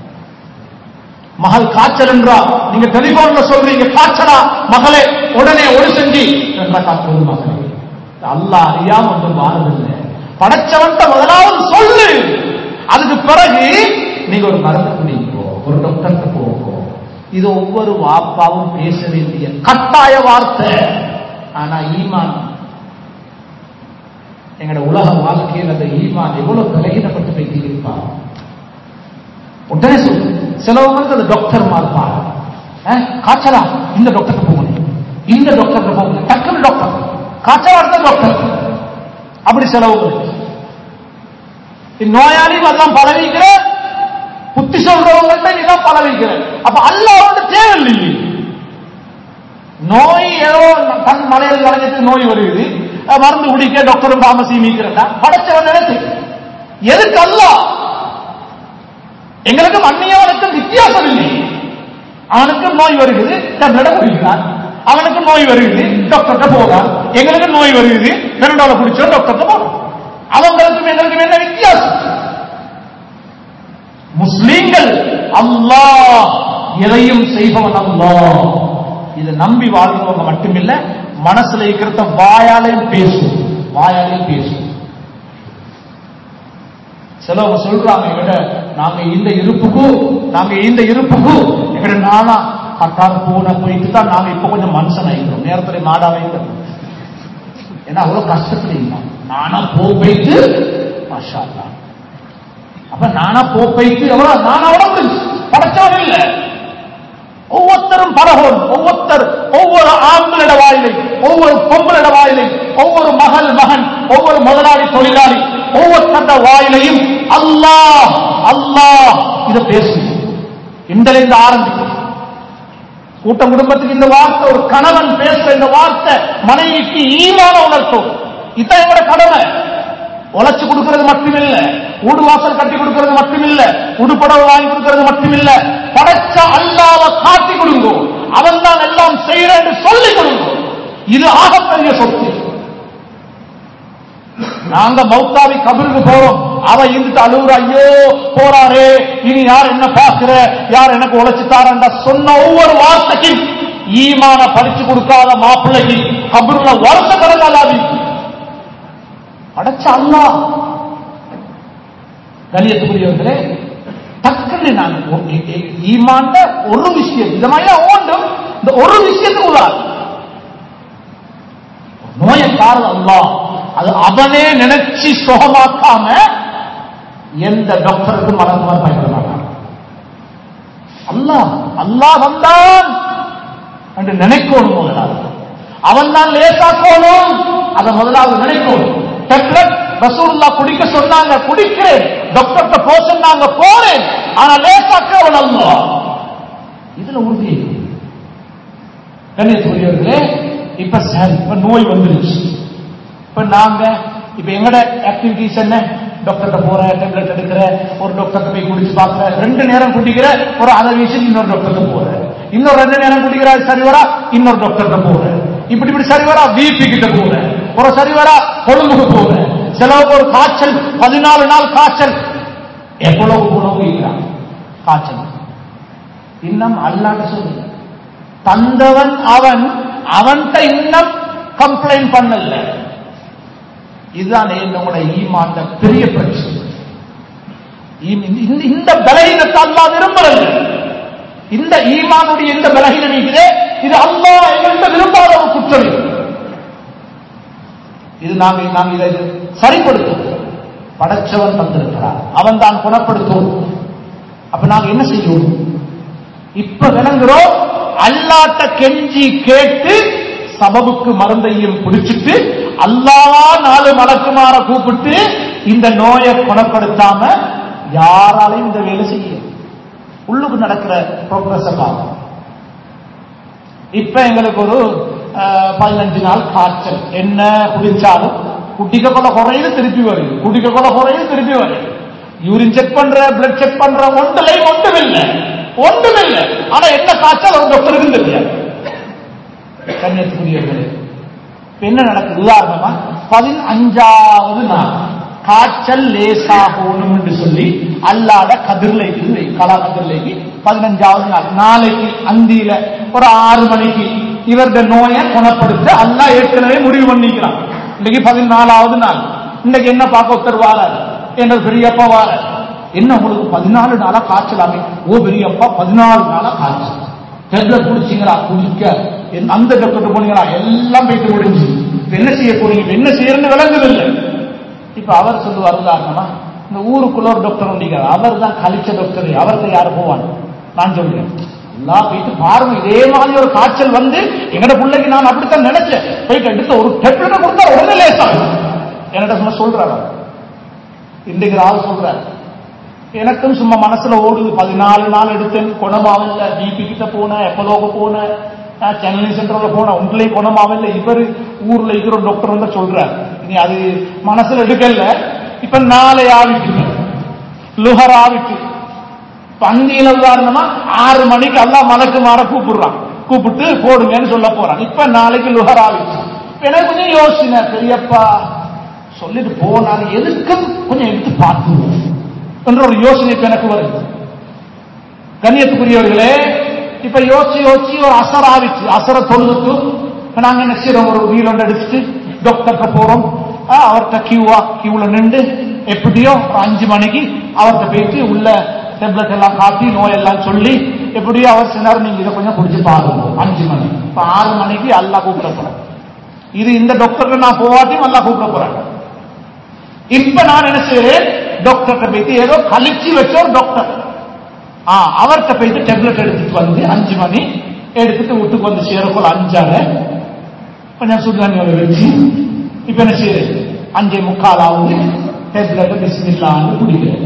மகள் காய்ச்சல் என்றா நீங்க டெலிபோன்ல சொல்றீங்க காய்ச்சலா மகளே உடனே ஒரு செஞ்சு என்ற காற்று மகளே அல்லாஹ் அறியாம ஒன்றும் வாரதில்லை படைச்சவன்ட்ட முதலாவது சொல்லு அதுக்கு பிறகு நீங்க ஒரு மருந்து குடிங்கோ ஒரு டாக்டர்கிட்ட போங்கோ இது ஒவ்வொரு வாப்பாவும் பேச வேண்டிய கட்டாய வார்த்தை ஆனா ஈமான் எங்களோட உலக வாழ்க்கையில் அந்த ஈமான் எவ்வளவு விலகினப்பட்டு போய் இருப்பான் உடனே சொல்லு சிலவங்களுக்கு அது டாக்டர் மாறுப்பாங்க காய்ச்சலா இந்த டாக்டருக்கு போகணும் இந்த டாக்டருக்கு போகணும் டக்குனு டாக்டர் காய்ச்சல் அடுத்த டாக்டர் அப்படி செலவுங்களுக்கு நோயாளியும் அதான் பழவிக்கிற புத்தி சொல்றவங்கள்ட்ட நீதான் பழவிக்கிற அப்ப அல்லாவோட தேவையில்லையே நோய் ஏதோ கண் மலையில் கலைஞருக்கு நோய் வருது அஹ் மருந்து குடிக்க டாக்டரும் பாமசி மீக்கிறதா படைச்சவன் நினைச்சு எதுக்கு அல்லாஹ் எங்களுக்கும் அந்நியவனுக்கும் வித்தியாசம் இல்லை அவனுக்கும் நோய் வருகிறது டேப்லெட்டை குடிக்கிறான் அவனுக்கும் நோய் வருகிறது டாக்டர்கிட்ட போறான் எங்களுக்கு நோய் வருகிறது பெருண்டோல குடிச்சோம் டாக்டர்கிட்ட போறோம் அவங்களுக்கும் எங்களுக்கும் என்ன வித்தியாசம் முஸ்லீம்கள் அல்லாஹ் எதையும் செய்பவன் அல்லாஹ் இதை நம்பி வாழ்றவங்க மட்டுமில்ல மனசுல இருக்கிறத வாயாலையும் பேசும் வாயாலையும் பேசும் சிலவங்க சொல்றாங்க எங்கிட்ட நாங்க இந்த இருப்புக்கு நாங்க இந்த இருப்புக்கு எங்கிட்ட நானா கட்டார் பூனை போயிட்டு தான் நாங்க இப்ப கொஞ்சம் மனுஷன் ஆயிக்கிறோம் நேரத்துல மாடா வைக்கிறோம் ஏன்னா அவ்வளவு கஷ்டத்துல இல்லை நானா போ போயிட்டு மாஷா அல்லாஹ். அப்ப நானா போ போயிட்டு எவ்வளவு நானா உடம்பு படைச்சவன் இல்ல ஒவ்வொருத்தரும் பழகோன் ஒவ்வொருத்தர் ஒவ்வொரு ஆண்களிட வாயிலை ஒவ்வொரு பொம்பளிட வாயிலை ஒவ்வொரு மகள் மகன் ஒவ்வொரு முதலாளி தொழிலாளி ஒவ்வொருத்தந்த வாயிலையும் அல்லாஹ் அல்லாஹ் இதை பேசும் இந்திலிருந்து ஆரம்பிக்கும் கூட்டம் குடும்பத்துக்கு இந்த வார்த்தை ஒரு கணவன் பேசுற இந்த வார்த்தை மனைவிக்கு ஈமான உணர்த்தும் இதான் எங்களோட கடமை உழைச்சு கொடுக்கிறது மட்டுமில்ல ஊடு வாசல் கட்டி கொடுக்கிறது மட்டுமில்ல உடுப்படவை வாங்கி கொடுக்கிறது மட்டுமில்ல படைச்ச அல்லாத காட்டி கொடுங்கோ அவன் தான் எல்லாம் செய்யறேன் என்று சொல்லிக் கொடுங்கோ இது ஆகப்பெரிய சொத்து நாங்க மௌத்தாவி கபருக்கு போறோம் அவ இருந்துட்டு அழுகுற ஐயோ போறாரே இனி யார் என்ன பாக்குற யார் எனக்கு உழைச்சு தாரண்டா சொன்ன ஒவ்வொரு வார்த்தைக்கும் ஈமான படிச்சு கொடுக்காத மாப்பிள்ளைக்கு கபருல வருஷ கணக்காதாவி அடைச்ச அல்லா கலியத்துக்குரியவர்களே டக்குன்னு நான் ஒ- இ- இ- ஈமான்ட ஒரு விஷயம் இந்த மாதிரி ஓண்டும் இந்த ஒரு விஷயத்துக்கு உதாரணம் நோயை காரது அல்லாஹ் அது அவனே நினைச்சு சுகமாக்காம எந்த டாக்டருக்கும் மலர்ந்தவர் பயப்பட மாட்டான் அல்லாஹ் அல்லாஹ் வந்தான் என்று நினைக்கணும் முதலாவது அவன் தான் லேசாக்கணும் அதை முதலாவது நினைக்கணும் டெப்லெட் ரசூலுல்லா குடிக்க சொன்னாங்க குடிக்கிறேன் டாக்டர்கிட்ட போ சொன்னாங்க போறேன் ஆனா லேசாக்கவன் அல்லாஹ் இதுல உறுதி கண்ணியத்துக்குரியவர்களே இப்ப சரி இப்ப நோய் வந்துருச்சு இப்ப நாங்க இப்ப எங்கட ஆக்டிவிட்டிஸ் என்ன டாக்டர்கிட்ட போற டேப்லெட் எடுக்கிற ஒரு டாக்டர்கிட்ட போய் குடிச்சு பாக்குற ரெண்டு நேரம் குடிக்கிற ஒரு அதை வீசி இன்னொரு டாக்டர்கிட்ட போற இன்னொரு ரெண்டு நேரம் குடிக்கிற அது சரி வரா இன்னொரு டாக்டர்கிட்ட போற இப்படி இப்படி சரி வரா பிபி கிட்ட போற ஒரு சரி வரா கொழும்புக்கு போற சிலவுக்கு ஒரு காய்ச்சல் பதினாலு நாள் காய்ச்சல் எவ்வளவு உணவு இருக்கிறான் காய்ச்சல் இன்னும் அல்லாட்ட சொல்லுங்க தந்தவன் அவன் அவன்கிட்ட இன்னும் கம்ப்ளைண்ட் பண்ணல இதுதான் என்னோட ஈமாண்ட பெரிய பிரச்சனை ஈம்- இந்த- இந்த பலகீனத்தை அல்லா விரும்புறது இந்த ஈமானுடைய இந்த பலகீனம் இருக்குது இது அல்லாஹ் எங்கள்கிட்ட விரும்பாத ஒரு குற்றம் இது. இது நாங்க நாங்க இதை சரிப்படுத்தும் படைச்சவன் தந்திருக்கிறார் அவன் தான் குணப்படுத்தும் அப்ப நாங்க என்ன செய்வோம் இப்ப விளங்குறோம் அல்லாட்ட கெஞ்சி கேட்டு சபபுக்கு மருந்தையும் குடிச்சிட்டு அல்லாவா நாலு மலக்குமார கூப்பிட்டு இந்த நோயை குணப்படுத்தாம யாராலையும் இந்த வேலை செய்ய உள்ளுக்கு நடக்கிற ப்ரோக்ரஸ பார்க்கணும் இப்ப எங்களுக்கு ஒரு அஹ், பதினஞ்சு நாள் காய்ச்சல் என்ன குடிச்சாலும் குடிக்க கொள்ள குறையுது திருப்பி வருது குடிக்க கொள்ள குறையுது திருப்பி வருது யூரின் செக் பண்ற பிளட் செக் பண்ற ஒன்றுலையும் ஒன்றுமில்லை ஒன்றுமில்லை ஆனா என்ன காய்ச்சல் ஒரு டாக்டருக்கு தெரியாது கண்ணியத்துக்குரியவர்களே இப்ப என்ன நடக்குது உதாரணமா பதினஞ்சாவது நாள் காய்ச்சல் லேசாகணும் என்று சொல்லி அல்லாத கதிர்லைக்கு வை, கலா கதிர்லைக்கு பதினஞ்சாவது நாள் நாளைக்கு அந்தியில ஒரு ஆறு மணிக்கு இவருடைய நோயை குணப்படுத்த அல்லாஹ் ஏற்கனவே முடிவு பண்ணிக்கிறான் இன்னைக்கு பதினாலாவது நாள் இன்னைக்கு என்ன பார்க்க ஒருத்தர் வாரார் என்ற பெரியப்பா வாரார் என்ன உங்களுக்கு பதினாலு நாளா காய்ச்சல் அமை ஓ பெரியப்பா பதினாலு நாளா காய்ச்சல் டேப்லெட் குடிச்சீங்களா குடிக்க என் அந்த டாக்டர் போனீங்களா எல்லாம் போயிட்டு முடிஞ்சு இப்ப என்ன செய்ய போறீங்க இப்ப என்ன செய்யறன்னு விளங்குதில்லை இப்ப அவர் சொல்லுவார் உதாரணமா இந்த ஊருக்குள்ள ஒரு டாக்டர் உண்டிக்கார் அவர் தான் கழிச்ச டாக்டர் அவர்கிட்ட யாரு போவான் நான் சொல்றேன் எல்லாம் போயிட்டு பாருங்க இதே மாதிரி ஒரு காய்ச்சல் வந்து எங்கட பிள்ளைக்கு நான் அப்படித்தான் நினைச்சேன் போயிட்டு எடுத்து ஒரு டெப்லெட் கொடுத்தா உடனே லேசாகும் என்னிட்ட சும்மா சொல்றாரு அவர். இன்றைக்கு ஆள் சொல்றாரு எனக்கும் சும்மா மனசுல ஓடுது பதினாலு நாள் எடுத்தேன் குணமாவில்ல பிபி கிட்ட போனேன் எப்பலோக போனேன் சென்னை சென்டர்ல போனேன் உங்களையும் குணமாவில்ல இவர் ஊர்ல இருக்கிற ஒரு டாக்டர் வந்து சொல்றாரு நீ அது மனசுல எடுக்கல இப்ப நாளை ஆவிட்டு லுஹர் ஆவிட்டு பந்தியில உதாரணமா ஆறு மணிக்கு எல்லாம் மலக்கு மாற கூப்பிடுறான் கூப்பிட்டு போடுங்கன்னு சொல்ல போறான் இப்ப நாளைக்கு லுஹர் ஆவிட்டு எனக்கு கொஞ்சம் யோசனை பெரியப்பா சொல்லிட்டு போனாரு எதுக்கும் கொஞ்சம் எடுத்து பார்த்துருவோம் என்ற ஒரு யோசனை இப்ப எனக்கு வருது கண்ணியத்துக்குரியவர்களே இப்ப யோசிச்சு யோசிச்சு ஒரு அசர் ஆவிச்சு அசர தொழுதுட்டு இப்ப நாங்க என்ன செய்யறோம் ஒரு வீல் ஒன்று அடிச்சுட்டு டாக்டர்கிட்ட போறோம் ஆ, அவர்கிட்ட கியூவா கியூல நின்று எப்படியோ ஒரு அஞ்சு மணிக்கு அவர்கிட்ட போயிட்டு உள்ள டெப்லெட் எல்லாம் காட்டி நோயெல்லாம் சொல்லி எப்படியோ அவர் சொன்னார் நீங்க இதை கொஞ்சம் குடிச்சு பாருங்க அஞ்சு மணி இப்ப ஆறு மணிக்கு எல்லாம் கூப்பிட போறேன் இது இந்த டாக்டருக்கு நான் போவாட்டியும் எல்லாம் கூப்பிட போறேன் இப்ப நான் என்ன செய்யறேன் டாக்டர்கிட்ட போயிட்டு ஏதோ கழிச்சு வச்ச ஒரு டாக்டர் ஆ அவர்கிட்ட போயிட்டு டேப்லெட் எடுத்துட்டு வந்து அஞ்சு மணி எடுத்துட்டு வீட்டுக்கு வந்து சேரக்குள்ள அஞ்சால கொஞ்சம் சுடுதண்ணியோட வச்சு இப்ப என்ன செய்யறேன் அஞ்சே முக்காலாவது டேப்லெட் பிஸ்மில்லான்னு குடிக்கிறேன்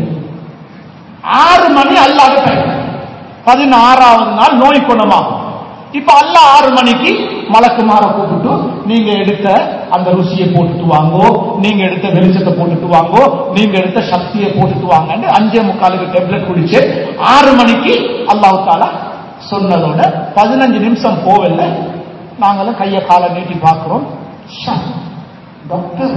ஆறு மணி அல்லாத டைம் பதினாறாவது நாள் நோய் குணமாகும் இப்ப அல்ல ஆறு மணிக்கு மலக்குமார கூப்பிட்டு நீங்க எடுத்த அந்த ருசியை போட்டுட்டு வாங்கோ நீங்க எடுத்த வெளிச்சத்தை போட்டுட்டு வாங்கோ நீங்க எடுத்த சக்தியை போட்டுட்டு வாங்கன்னு அஞ்சே முக்காலுக்கு டேப்லெட் குடிச்சு ஆறு மணிக்கு அல்லாஹ் தாலா சொன்னதோட பதினஞ்சு நிமிஷம் போகல நாங்களும் கைய காலை நீட்டி பார்க்கிறோம் ஷா, டாக்டர்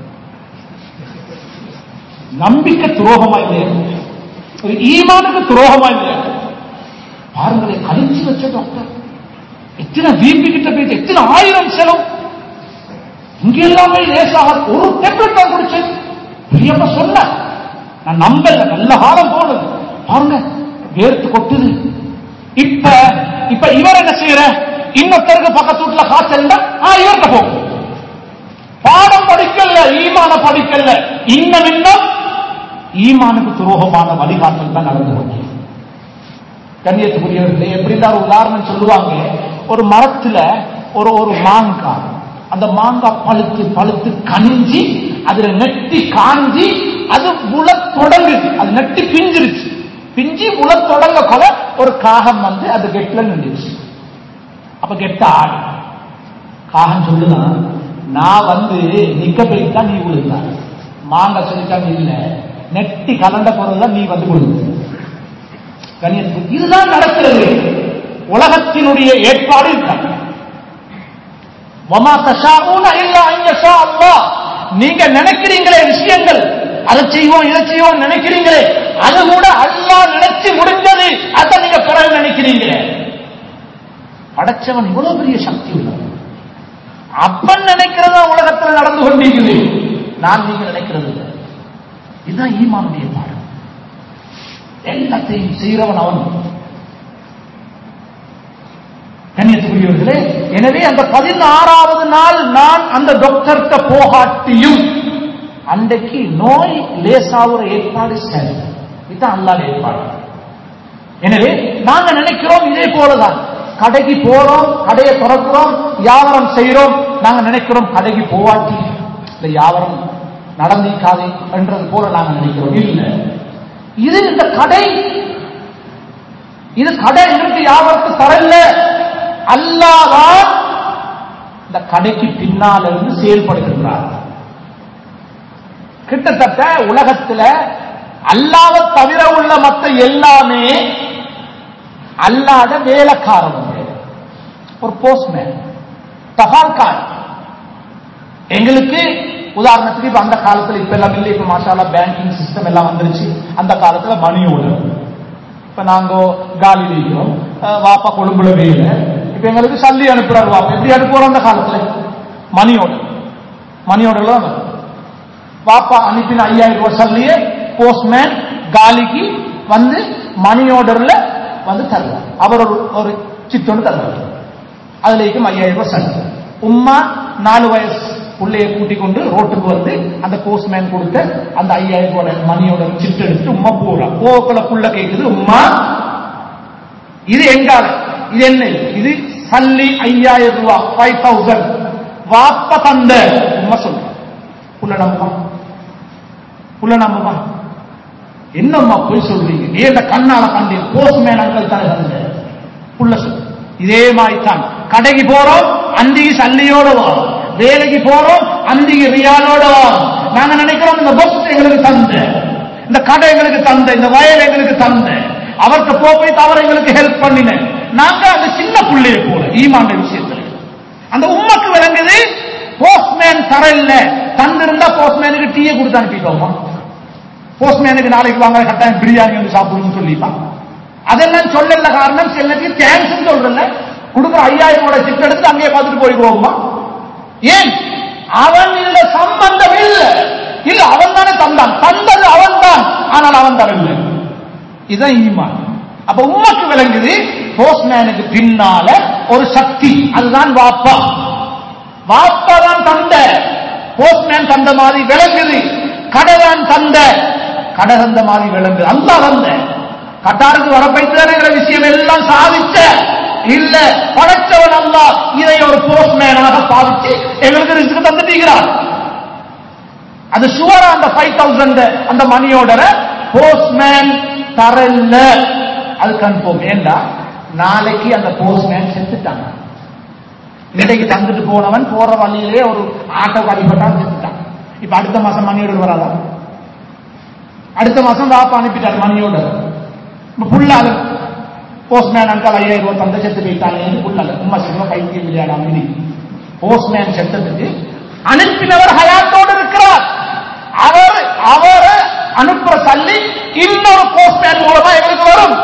நம்பிக்கை துரோகமா இல்லையா ஒரு ஈமானுக்கு துரோகமா இல்லையா பாருங்களேன் கழிச்சு வச்ச டாக்டர் எத்தனை பிபி கிட்ட போயிட்டு எத்தனை ஆயிரம் செலவு இங்க எல்லாமே லேசாக ஒரு டேப்லெட் தான் குடிச்சேன் பெரியப்ப சொன்ன நான் நம்பல நல்ல காலம் போனது பாருங்க வேர்த்து கொட்டுது இப்ப இப்ப இவர் என்ன செய்யற இன்னொருத்தருக்கு பக்கத்து வீட்டுல காய்ச்சல் ஆ இவர்கிட்ட போ பாடம் படிக்கல ஈமான படிக்கல இன்னும் இன்னும் ஈமானுக்கு துரோகமான வழிகாட்டல் தான் நடந்து கொண்டே கண்ணியத்துக்குரியவர்களே எப்படி இருந்தாலும் ஒரு உதாரணம் சொல்லுவாங்க ஒரு மரத்துல ஒரு ஒரு மாங்காய் அந்த மாங்காய் பழுத்து பழுத்து கனிஞ்சி அதுல நெட்டி காஞ்சி அது முள தொடங்குது அது நெட்டி பிஞ்சிருச்சு பிஞ்சி முள தொடங்க கொல ஒரு காகம் வந்து அது கெட்ல நின்றுச்சு அப்ப கெட்ட ஆடு காகம் சொல்லுதான் நான் வந்து நிக்க போயிட்டா நீ விழுந்தா மாங்காய் சொல்லிட்டாங்க இல்ல நெட்டி கலண்ட பொருள் நீ வந்து விழுந்து கண்ணியத்துக்கு இதுதான் நடக்கிறது உலகத்தினுடைய ஏற்பாடு இதுதான் வமா தஷாஊன இல்லா அன் யஷா அல்லாஹ் நீங்க நினைக்கிறீங்களே விஷயங்கள் அதை செய்வோம் இதை செய்வோம் நினைக்கிறீங்களே அது கூட அல்லாஹ் நினைச்சு முடிஞ்சது அதை நீங்க பிறகு நினைக்கிறீங்களே படைச்சவன் இவ்வளவு பெரிய சக்தி உள்ளவன் அப்பன் நினைக்கிறதா உலகத்தில் நடந்து கொண்டிருக்குது நான் நீங்க நினைக்கிறது இல்லை இதுதான் ஈமானுடைய பாடம் எல்லாத்தையும் செய்கிறவன் அவன் கண்ணியத்துக்குரியவர்களே எனவே அந்த பதினாறாவது நாள் நான் அந்த டாக்டர்கிட்ட போகாட்டியும் அன்றைக்கு நோய் லேசாவுற ஏற்பாடு சரி இதுதான் அல்லாத ஏற்பாடு எனவே நாங்க நினைக்கிறோம் இதே போலதான் கடைக்கு போறோம் கடையை திறக்கிறோம் வியாபாரம் செய்யறோம் நாங்க நினைக்கிறோம் கடைக்கு போவாட்டி இந்த வியாபாரம் நடந்திருக்காது என்றது போல நாங்க நினைக்கிறோம் இல்ல இது இந்த கடை இது கடை எங்களுக்கு வியாபாரத்து தரல அல்லாதான் இந்த கடைக்கு பின்னால் இருந்து செயல்படுகின்றார் கிட்டத்தட்ட உலகத்துல அல்லாவை தவிர உள்ள மற்ற எல்லாமே அல்லாத வேலைக்காரங்க ஒரு போஸ்ட்மேன் தபால்கார் எங்களுக்கு உதாரணத்துக்கு இப்ப அந்த காலத்துல இப்ப எல்லாம் இல்லை இப்ப மாஷாலா பேங்கிங் சிஸ்டம் எல்லாம் வந்துருச்சு அந்த காலத்துல மணி ஓடர் இப்ப நாங்க காலி வைக்கிறோம் அஹ் வாப்பா கொழும்புல வேலை இப்ப எங்களுக்கு சல்லி அனுப்புறாரு வாப்பா எப்படி அனுப்புறோம் அந்த காலத்துல மணி ஓடர் மணி ஓடர்ல தான் வரும். வாப்பா அனுப்பின ஐயாயிரம் ரூபாய் சல்லியே போஸ்ட்மேன் காலிக்கு வந்து மணி ஆர்டர்ல வந்து தருவார் அவர் ஒரு ஒரு சித்தொண்டு தருவார் அதுல இருக்கும் ஐயாயிரம் ரூபாய் சல்லி உம்மா நாலு வயசு புள்ளைய கூட்டிக் கொண்டு ரோட்டுக்கு வந்து அந்த போஸ்ட்மேன் கொடுத்த அந்த ஐயாயிரம் ரூபாய் மணியோட சிட்டு எடுத்து உம்மா போறா போக்குள்ள புள்ள கேக்குது உம்மா இது எங்கால இது என்ன இது சல்லி ஐயாயிரம் ரூபாய் ஃபைவ் தௌசண்ட் வாப்ப தந்த உம்மா சொல்ற புள்ள நம்புமா புள்ள நம்புமா என்னம்மா போய் சொல்றீங்க நீ இந்த கண்ணால கண்டேன் போஸ்ட்மேன் அங்கிள் தர தந்த புள்ள சொல் இதே மாதிரி தான் கடைக்கு போறோம் அந்திக்கு சல்லியோட வரும் வேலைக்கு போறோம் அந்திக்கு ரியாலோட வரும் நாங்க நினைக்கிறோம் இந்த பஸ் எங்களுக்கு தந்த இந்த கடை எங்களுக்கு தந்த இந்த வயல் எங்களுக்கு தந்த அவர்கிட்ட போ போய் தவறு எங்களுக்கு ஹெல்ப் பண்ணின நாங்க அந்த சின்ன புள்ளைய போல ஈமாண்ட விஷயத்துல அந்த உம்மக்கு விளங்குது போஸ்ட்மேன் தர இல்ல தந்திருந்தா போஸ்ட்மேனுக்கு டீயை கொடுத்து அனுப்பிட்டோமா போஸ்ட்மேனுக்கு நாளைக்கு வாங்க கட்டாயம் பிரியாணி வந்து சாப்பிடுன்னு சொல்லிப்பான் அதெல்லாம் சொல்லல காரணம் சிலருக்கு தேங்க்ஸ் சொல்றல கொடுக்குற ஐயாயிரம் ரூபாய் சிட் எடுத்து அங்கேயே பார்த்துட்டு போயிடுவோமா ஏன் அவன் இல்ல சம்பந்தம் இல்ல இல்ல அவன் தானே தந்தான் தந்தது அவன் தான் ஆனால் அவன் தரவில்லை இதுதான் ஈமான் அப்ப உம்மக்கு விளங்குது போஸ்ட்மேனுக்கு பின்னால ஒரு சக்தி அதுதான் வாப்பா வாப்பா தான் தந்த போஸ்ட்மேன் தந்த மாதிரி விளங்குது கடை தான் தந்த கடை தந்த மாதிரி விளங்குது அல்லா தந்த கட்டாருக்கு வரப்பைத்துற விஷயம் எல்லாம் சாதிச்ச இல்ல படைச்சவன் அல்லா இதை ஒரு போஸ்ட்மேனாக பாவிச்சு எங்களுக்கு ரிஸ்க் தந்துட்டீங்கிறார் அது சுவரா அந்த ஃபைவ் தௌசண்ட் அந்த மணியோட போஸ்ட்மேன் தரல அது கன்ஃபார்ம் ஏண்டா நாளைக்கு அந்த போஸ்ட்மேன் செத்துட்டாங்க இன்றைக்கு தந்துட்டு போனவன் போற வழியிலே ஒரு ஆட்டோ அடிபட்டான் செத்துட்டான் இப்ப அடுத்த மாசம் மணியோட வராதா அடுத்த மாசம் வாப்பா அனுப்பிட்டார் மணியோட இப்ப புள்ளால போஸ்ட்மேன் அங்கால் ஐயாயிரம் ரூபாய் தந்த செத்து போயிட்டாங்க புள்ளால உமா சொல்லுவா பைத்தியம் விளையாடா மீதி போஸ்ட்மேன் செத்ததுக்கு அனுப்பினவர் ஹயாத்தோடு இருக்கிறார் அவர் அவர் அனுப்புற தள்ளி இன்னொரு போஸ்ட்மேன் மூலமா எங்களுக்கு வரும்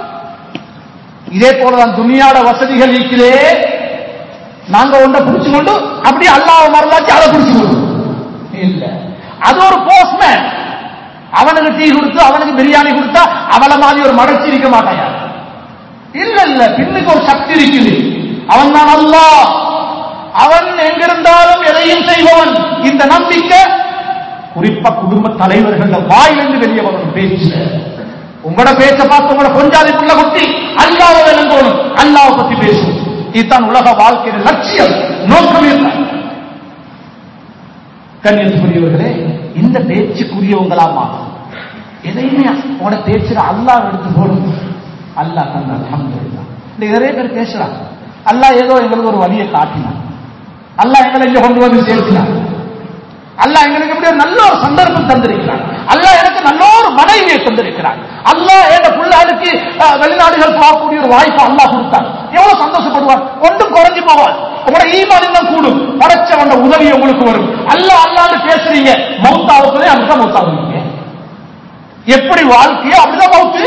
இதே போலதான் துணியாட வசதிகள் இருக்கிறே நாங்க ஒன்றை பிடிச்சு கொண்டு அப்படி அல்லாஹ் மறந்தாச்சு அதை பிடிச்சு கொண்டு இல்ல அது ஒரு போஸ்ட்மேன் அவனுக்கு டீ கொடுத்து அவனுக்கு பிரியாணி கொடுத்தா அவள மாதிரி ஒரு மடச்சி இருக்க மாட்டாயா இல்ல இல்ல பின்னுக்கு ஒரு சக்தி இருக்குது அவன் தான் அல்லாஹ் அவன் எங்கிருந்தாலும் எதையும் செய்பவன் இந்த நம்பிக்கை குறிப்பா குடும்ப தலைவர்கள் வாயிலிருந்து வெளியே வரணும் பேச்சுல உங்களோட பேச்ச பார்த்து உங்களோட கொஞ்சாதி புள்ள குட்டி அல்லாவை விளங்கணும் அல்லாவை பத்தி பேசும் இதுதான் உலக வாழ்க்கையின் லட்சியம் நோக்கம் இல்லை கண்ணியத்துக்குரியவர்களே இந்த பேச்சுக்குரியவங்களா மாறும் எதையுமே உங்களோட பேச்சுல அல்லாஹ் எடுத்து போடும் அல்லாஹ் தந்த அல்ஹம்துலில்லாஹ் இந்த நிறைய பேர் பேசுறாங்க அல்லாஹ் ஏதோ எங்களுக்கு ஒரு வழியை காட்டினான் அல்லாஹ் எங்களை இங்க கொண்டு வந்து சேர்த்தினான் அல்லாஹ் எங்களுக்கு இப்படி ஒரு நல்ல ஒரு சந்தர்ப்பம் தந்திருக்கிறார் அல்லாஹ் எனக்கு நல்ல ஒரு மனைவியை தந்திருக்கிறார் அல்லாஹ் என் பிள்ளைகளுக்கு அஹ், வெளிநாடுகள் போகக்கூடிய ஒரு வாய்ப்பு அல்லாஹ் கொடுத்தார் எவ்வளவு சந்தோஷப்படுவார் ஒன்றும் குறைஞ்சு போவார் உங்களோட ஈமான் இன்னும் கூடும் படைச்சவன் உதவி உங்களுக்கு வரும் அல்ல அல்லான்னு பேசுறீங்க மௌத்தாவுக்குதே அப்படிதான் மௌத்தாவுவீங்க எப்படி வாழ்க்கையோ அப்படிதான் மௌத்து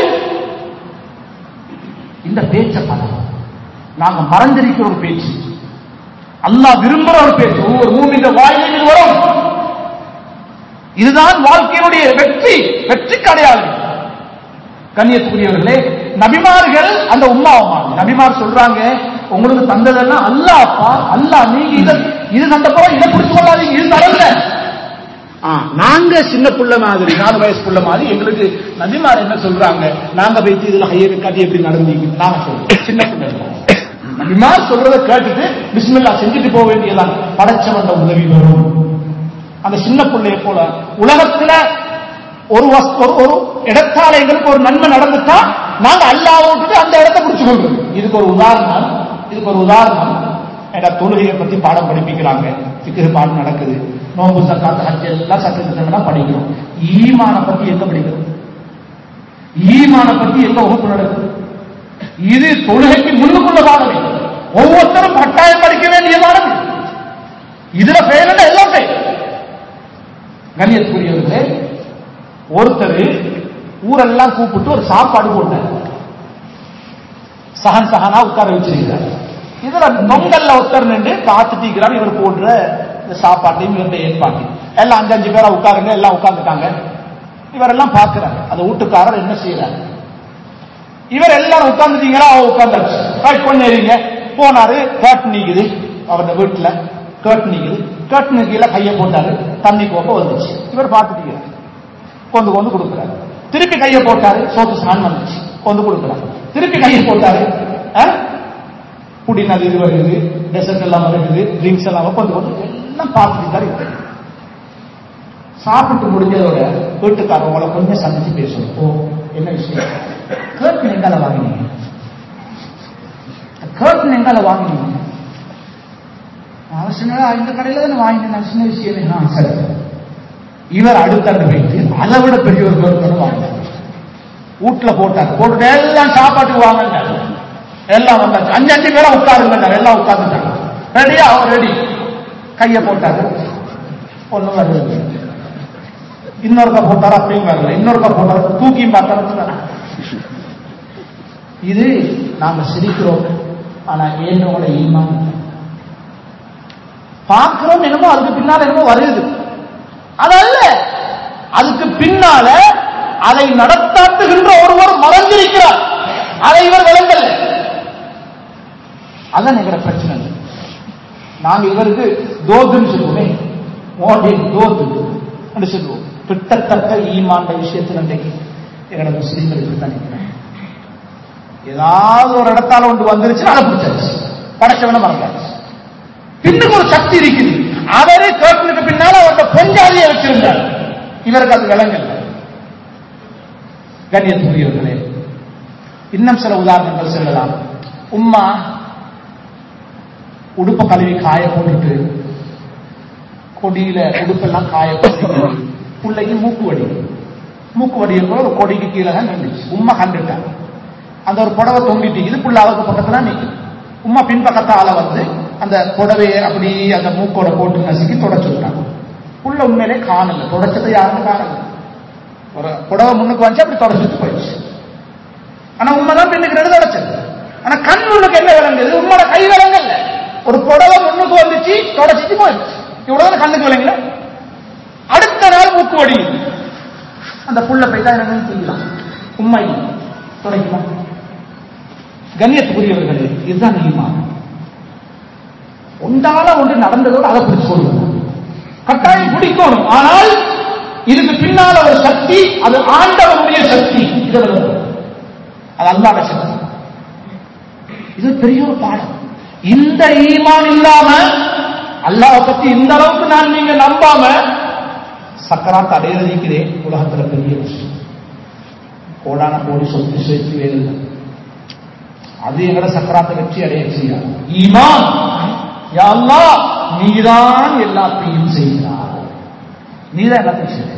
இந்த பேச்ச பலம் நாங்க மறந்திருக்கிற ஒரு பேச்சு அல்லாஹ் விரும்புற ஒரு பேச்சு ஒவ்வொரு மூமின்ற வாயிலில் இது வரும் இதுதான் வாழ்க்கையினுடைய வெற்றி வெற்றிக்கு அடையாளம் கண்ணியத்துக்குரியவர்களே நபிமார்கள் அந்த உம்மாவமா நபிமார் சொல்றாங்க உங்களுக்கு தந்ததெல்லாம் அல்லாஹ் அப்பா அல்லாஹ் நீங்க இத இது தந்தப்போ இதை பிடிச்சு கொள்ளாதீங்க இது தரல ஆ, நாங்க சின்ன புள்ள மாதிரி நாலு வயசு புள்ள மாதிரி எங்களுக்கு நபிமார் என்ன சொல்றாங்க நாங்க போயிட்டு இதுல ஹையர் காட்டி எப்படி நடந்தீங்க நாங்க சொல்றோம் சின்ன பிள்ளை நபிமார் சொல்றதை கேட்டுட்டு பிஸ்மில்லா செஞ்சுட்டு போக வேண்டியதான் படைச்சவன் உதவி வரும் அந்த சின்ன பிள்ளைய போல உலகத்துல ஒரு வஸ்- ஒரு ஒரு இடத்தால எங்களுக்கு ஒரு நன்மை நடந்துட்டா நாங்க அல்லாஹ் விட்டுட்டு அந்த இடத்தை பிடிச்சு கொள்றோம் இதுக்கு ஒரு உதாரணம் இதுக்கு ஒரு உதாரணம் எங்க தொழுகையை பத்தி பாடம் படிப்பிக்கிறாங்க சிக்கிற பாடம் நடக்குது நோம்பு சக்காத்து ஹஜ் எல்லாம் சட்டத்திட்டம்லாம் படிக்கிறோம் ஈமான பத்தி எங்க படிக்கிறோம் ஈமான பத்தி எங்க வகுப்பு நடக்குது இது தொழுகைக்கு முன்னுக்குள்ள பாடமே ஒவ்வொருத்தரும் கட்டாயம் படிக்க வேண்டிய பாடம் இதுல ஃபெயில் எல்லாம் ஃபெயில் கண்ணியத்துக்குரியவர்களே ஒருத்தர் ஊரெல்லாம் கூப்பிட்டு ஒரு சாப்பாடு போட்டார் சகன் சகனா உட்கார வச்சிருக்கிறார் இதுல நொங்கல்ல ஒருத்தர் நின்று பார்த்துட்டு இருக்கிறார் இவர் போடுற இந்த சாப்பாட்டையும் இவருடைய ஏற்பாட்டையும் எல்லாம் அஞ்சு அஞ்சு பேரா உட்காருங்க எல்லாம் உட்கார்ந்துட்டாங்க இவரெல்லாம் பார்க்கிறார் அந்த வீட்டுக்காரர் என்ன செய்யறாரு இவர் எல்லாரும் உட்கார்ந்துட்டீங்களா அவ உட்கார்ந்தாச்சு ரைட் கொஞ்சம் இருங்க போனாரு கேட் நீக்குது அவரோட வீட்டுல கேட் நீக்குது கேட் கீழே கையை போட்டாரு தண்ணி கோப்ப வந்துச்சு இவர் பார்த்துட்டீங்க கொண்டு கொண்டு கொடுக்குறாரு திருப்பி கையை போட்டாரு சோத்து சான் வந்துச்சு கொண்டு கொடுக்குறாரு திருப்பி கையை போட்டாரு ஆ? புடினது இது வருது டெசர்ட் எல்லாம் வருது ட்ரிங்க்ஸ் எல்லாம் கொண்டு கொண்டு எல்லாம் பார்த்துட்டு தான் இருக்கு சாப்பிட்டு முடிஞ்சதோட வீட்டுக்காரவங்களை கொஞ்சம் சந்திச்சு பேசணும் ஓ என்ன விஷயம் கேர்டன் எங்கால வாங்கினீங்க கேர்டன் எங்கால வாங்கினீங்க அவசியம் இந்த கடையில தானே வாங்கினேன் சின்ன விஷயமே ஆ, சரி இவர் அடுத்தாண்டு வைத்து அதை விட பெரிய ஒரு கேர்டன் வாங்கினார் வீட்டுல போட்டார் போட்டுட்டு எல்லாம் சாப்பாட்டுக்கு வாங்கினார் எல்லாம் வந்தாச்சு அஞ்சு அஞ்சு பேரா உட்காருங்க எல்லாம் உட்கார்ந்துட்டாங்க ரெடியா அவர் ரெடி கைய போட்டாரு ஒண்ணும் வருது இன்னொருக்கா போட்டாரா அப்படியும் வரல இன்னொருக்கா போட்டாரு தூக்கியும் பார்த்தாரு இது நாம சிரிக்கிறோம் ஆனா ஏன்னோட ஈமான் பார்க்கிறோம் என்னமோ அதுக்கு பின்னால என்னமோ வருது அதல்ல அதுக்கு பின்னால அதை நடத்தாட்டுகின்ற ஒருவர் மறந்திருக்கிறார் அதை இவர் விளங்கல அதான் எங்கிற பிரச்சனை நாங்க இவருக்கு தோதுன்னு சொல்லுவோமே மோடி தோது என்று சொல்லுவோம் கிட்டத்தட்ட ஈமாண்ட விஷயத்தில் இன்றைக்கு எங்களோட முஸ்லீம்கள் இப்படித்தான் நிற்கிறேன் ஏதாவது ஒரு இடத்தால ஒன்று வந்துருச்சு அதை பிடிச்சாச்சு படைச்சவன மறந்தாச்சு பின்னுக்கு ஒரு சக்தி இருக்குது அவரே கேட்டனுக்கு பின்னால அவர்கிட்ட பொஞ்சாதியை வச்சிருந்தார் இவருக்கு அது விளங்கல கண்ணியத்துக்குரியவர்களே இன்னும் சில உதாரணங்கள் சொல்லலாம் உம்மா உடுப்ப கழுவி காய போட்டுட்டு கொடியில உடுப்பெல்லாம் காய போட்டு பிள்ளைக்கு மூக்கு வடி மூக்கு வடி இருக்கிற ஒரு கொடிக்கு கீழே தான் நின்றுச்சு உம்மா கண்டுட்டாங்க அந்த ஒரு புடவை தொங்கிட்டு இது புள்ள அவருக்கு பக்கத்துல நிற்குது உம்மா பின்பக்கத்தால வந்து அந்த புடவையை அப்படி அந்த மூக்கோட போட்டு நசுக்கி தொடச்சு விட்டாங்க புள்ள உண்மையிலே காணல தொடச்சதை யாரும் காணல ஒரு புடவை முன்னுக்கு வந்து அப்படி தொடச்சிட்டு போயிடுச்சு ஆனா உண்மைதான் பின்னுக்கு ரெண்டு தொடச்சது ஆனா கண் முன்னுக்கு என்ன விளங்குது உண்மையோட கை விளங்கல்ல ஒரு புடவை முன்னுக்கு வந்துச்சு தொடச்சிட்டு போயிடுச்சு இவ்வளவுதான் கண்ணுக்கு விளங்கல அடுத்த நாள் மூக்கு வடி அந்த புள்ள போய் தான் என்னன்னு செய்யலாம் உண்மை துடைக்கலாம் கண்ணியத்துக்குரியவர்களே இதுதான் ஈமான் ஒன்றால ஒன்று நடந்ததோடு அதை பிடிச்சு கொள்ளும் கட்டாயம் பிடிக்கணும் ஆனால் இதுக்கு பின்னால ஒரு சக்தி அது ஆண்டவனுடைய சக்தி இதை விளங்கணும். அது அல்லாத சக்தி இது பெரிய ஒரு பாடம் இந்த ஈமான் இல்லாம அல்லாஹ் பத்தி இந்த அளவுக்கு நான் நீங்க நம்பாம சக்கராத் அடையிறதுக்கிறே உலகத்துல பெரிய விஷயம் கோடான கோடி சொத்து சேர்த்து வேறு அது எங்கட சக்கராத்தை வெற்றி அடைய செய்யாது ஈமான் யா அல்லாஹ் நீதான் எல்லாத்தையும் செய்கிறார் நீதான் எல்லாத்தையும் செய்ய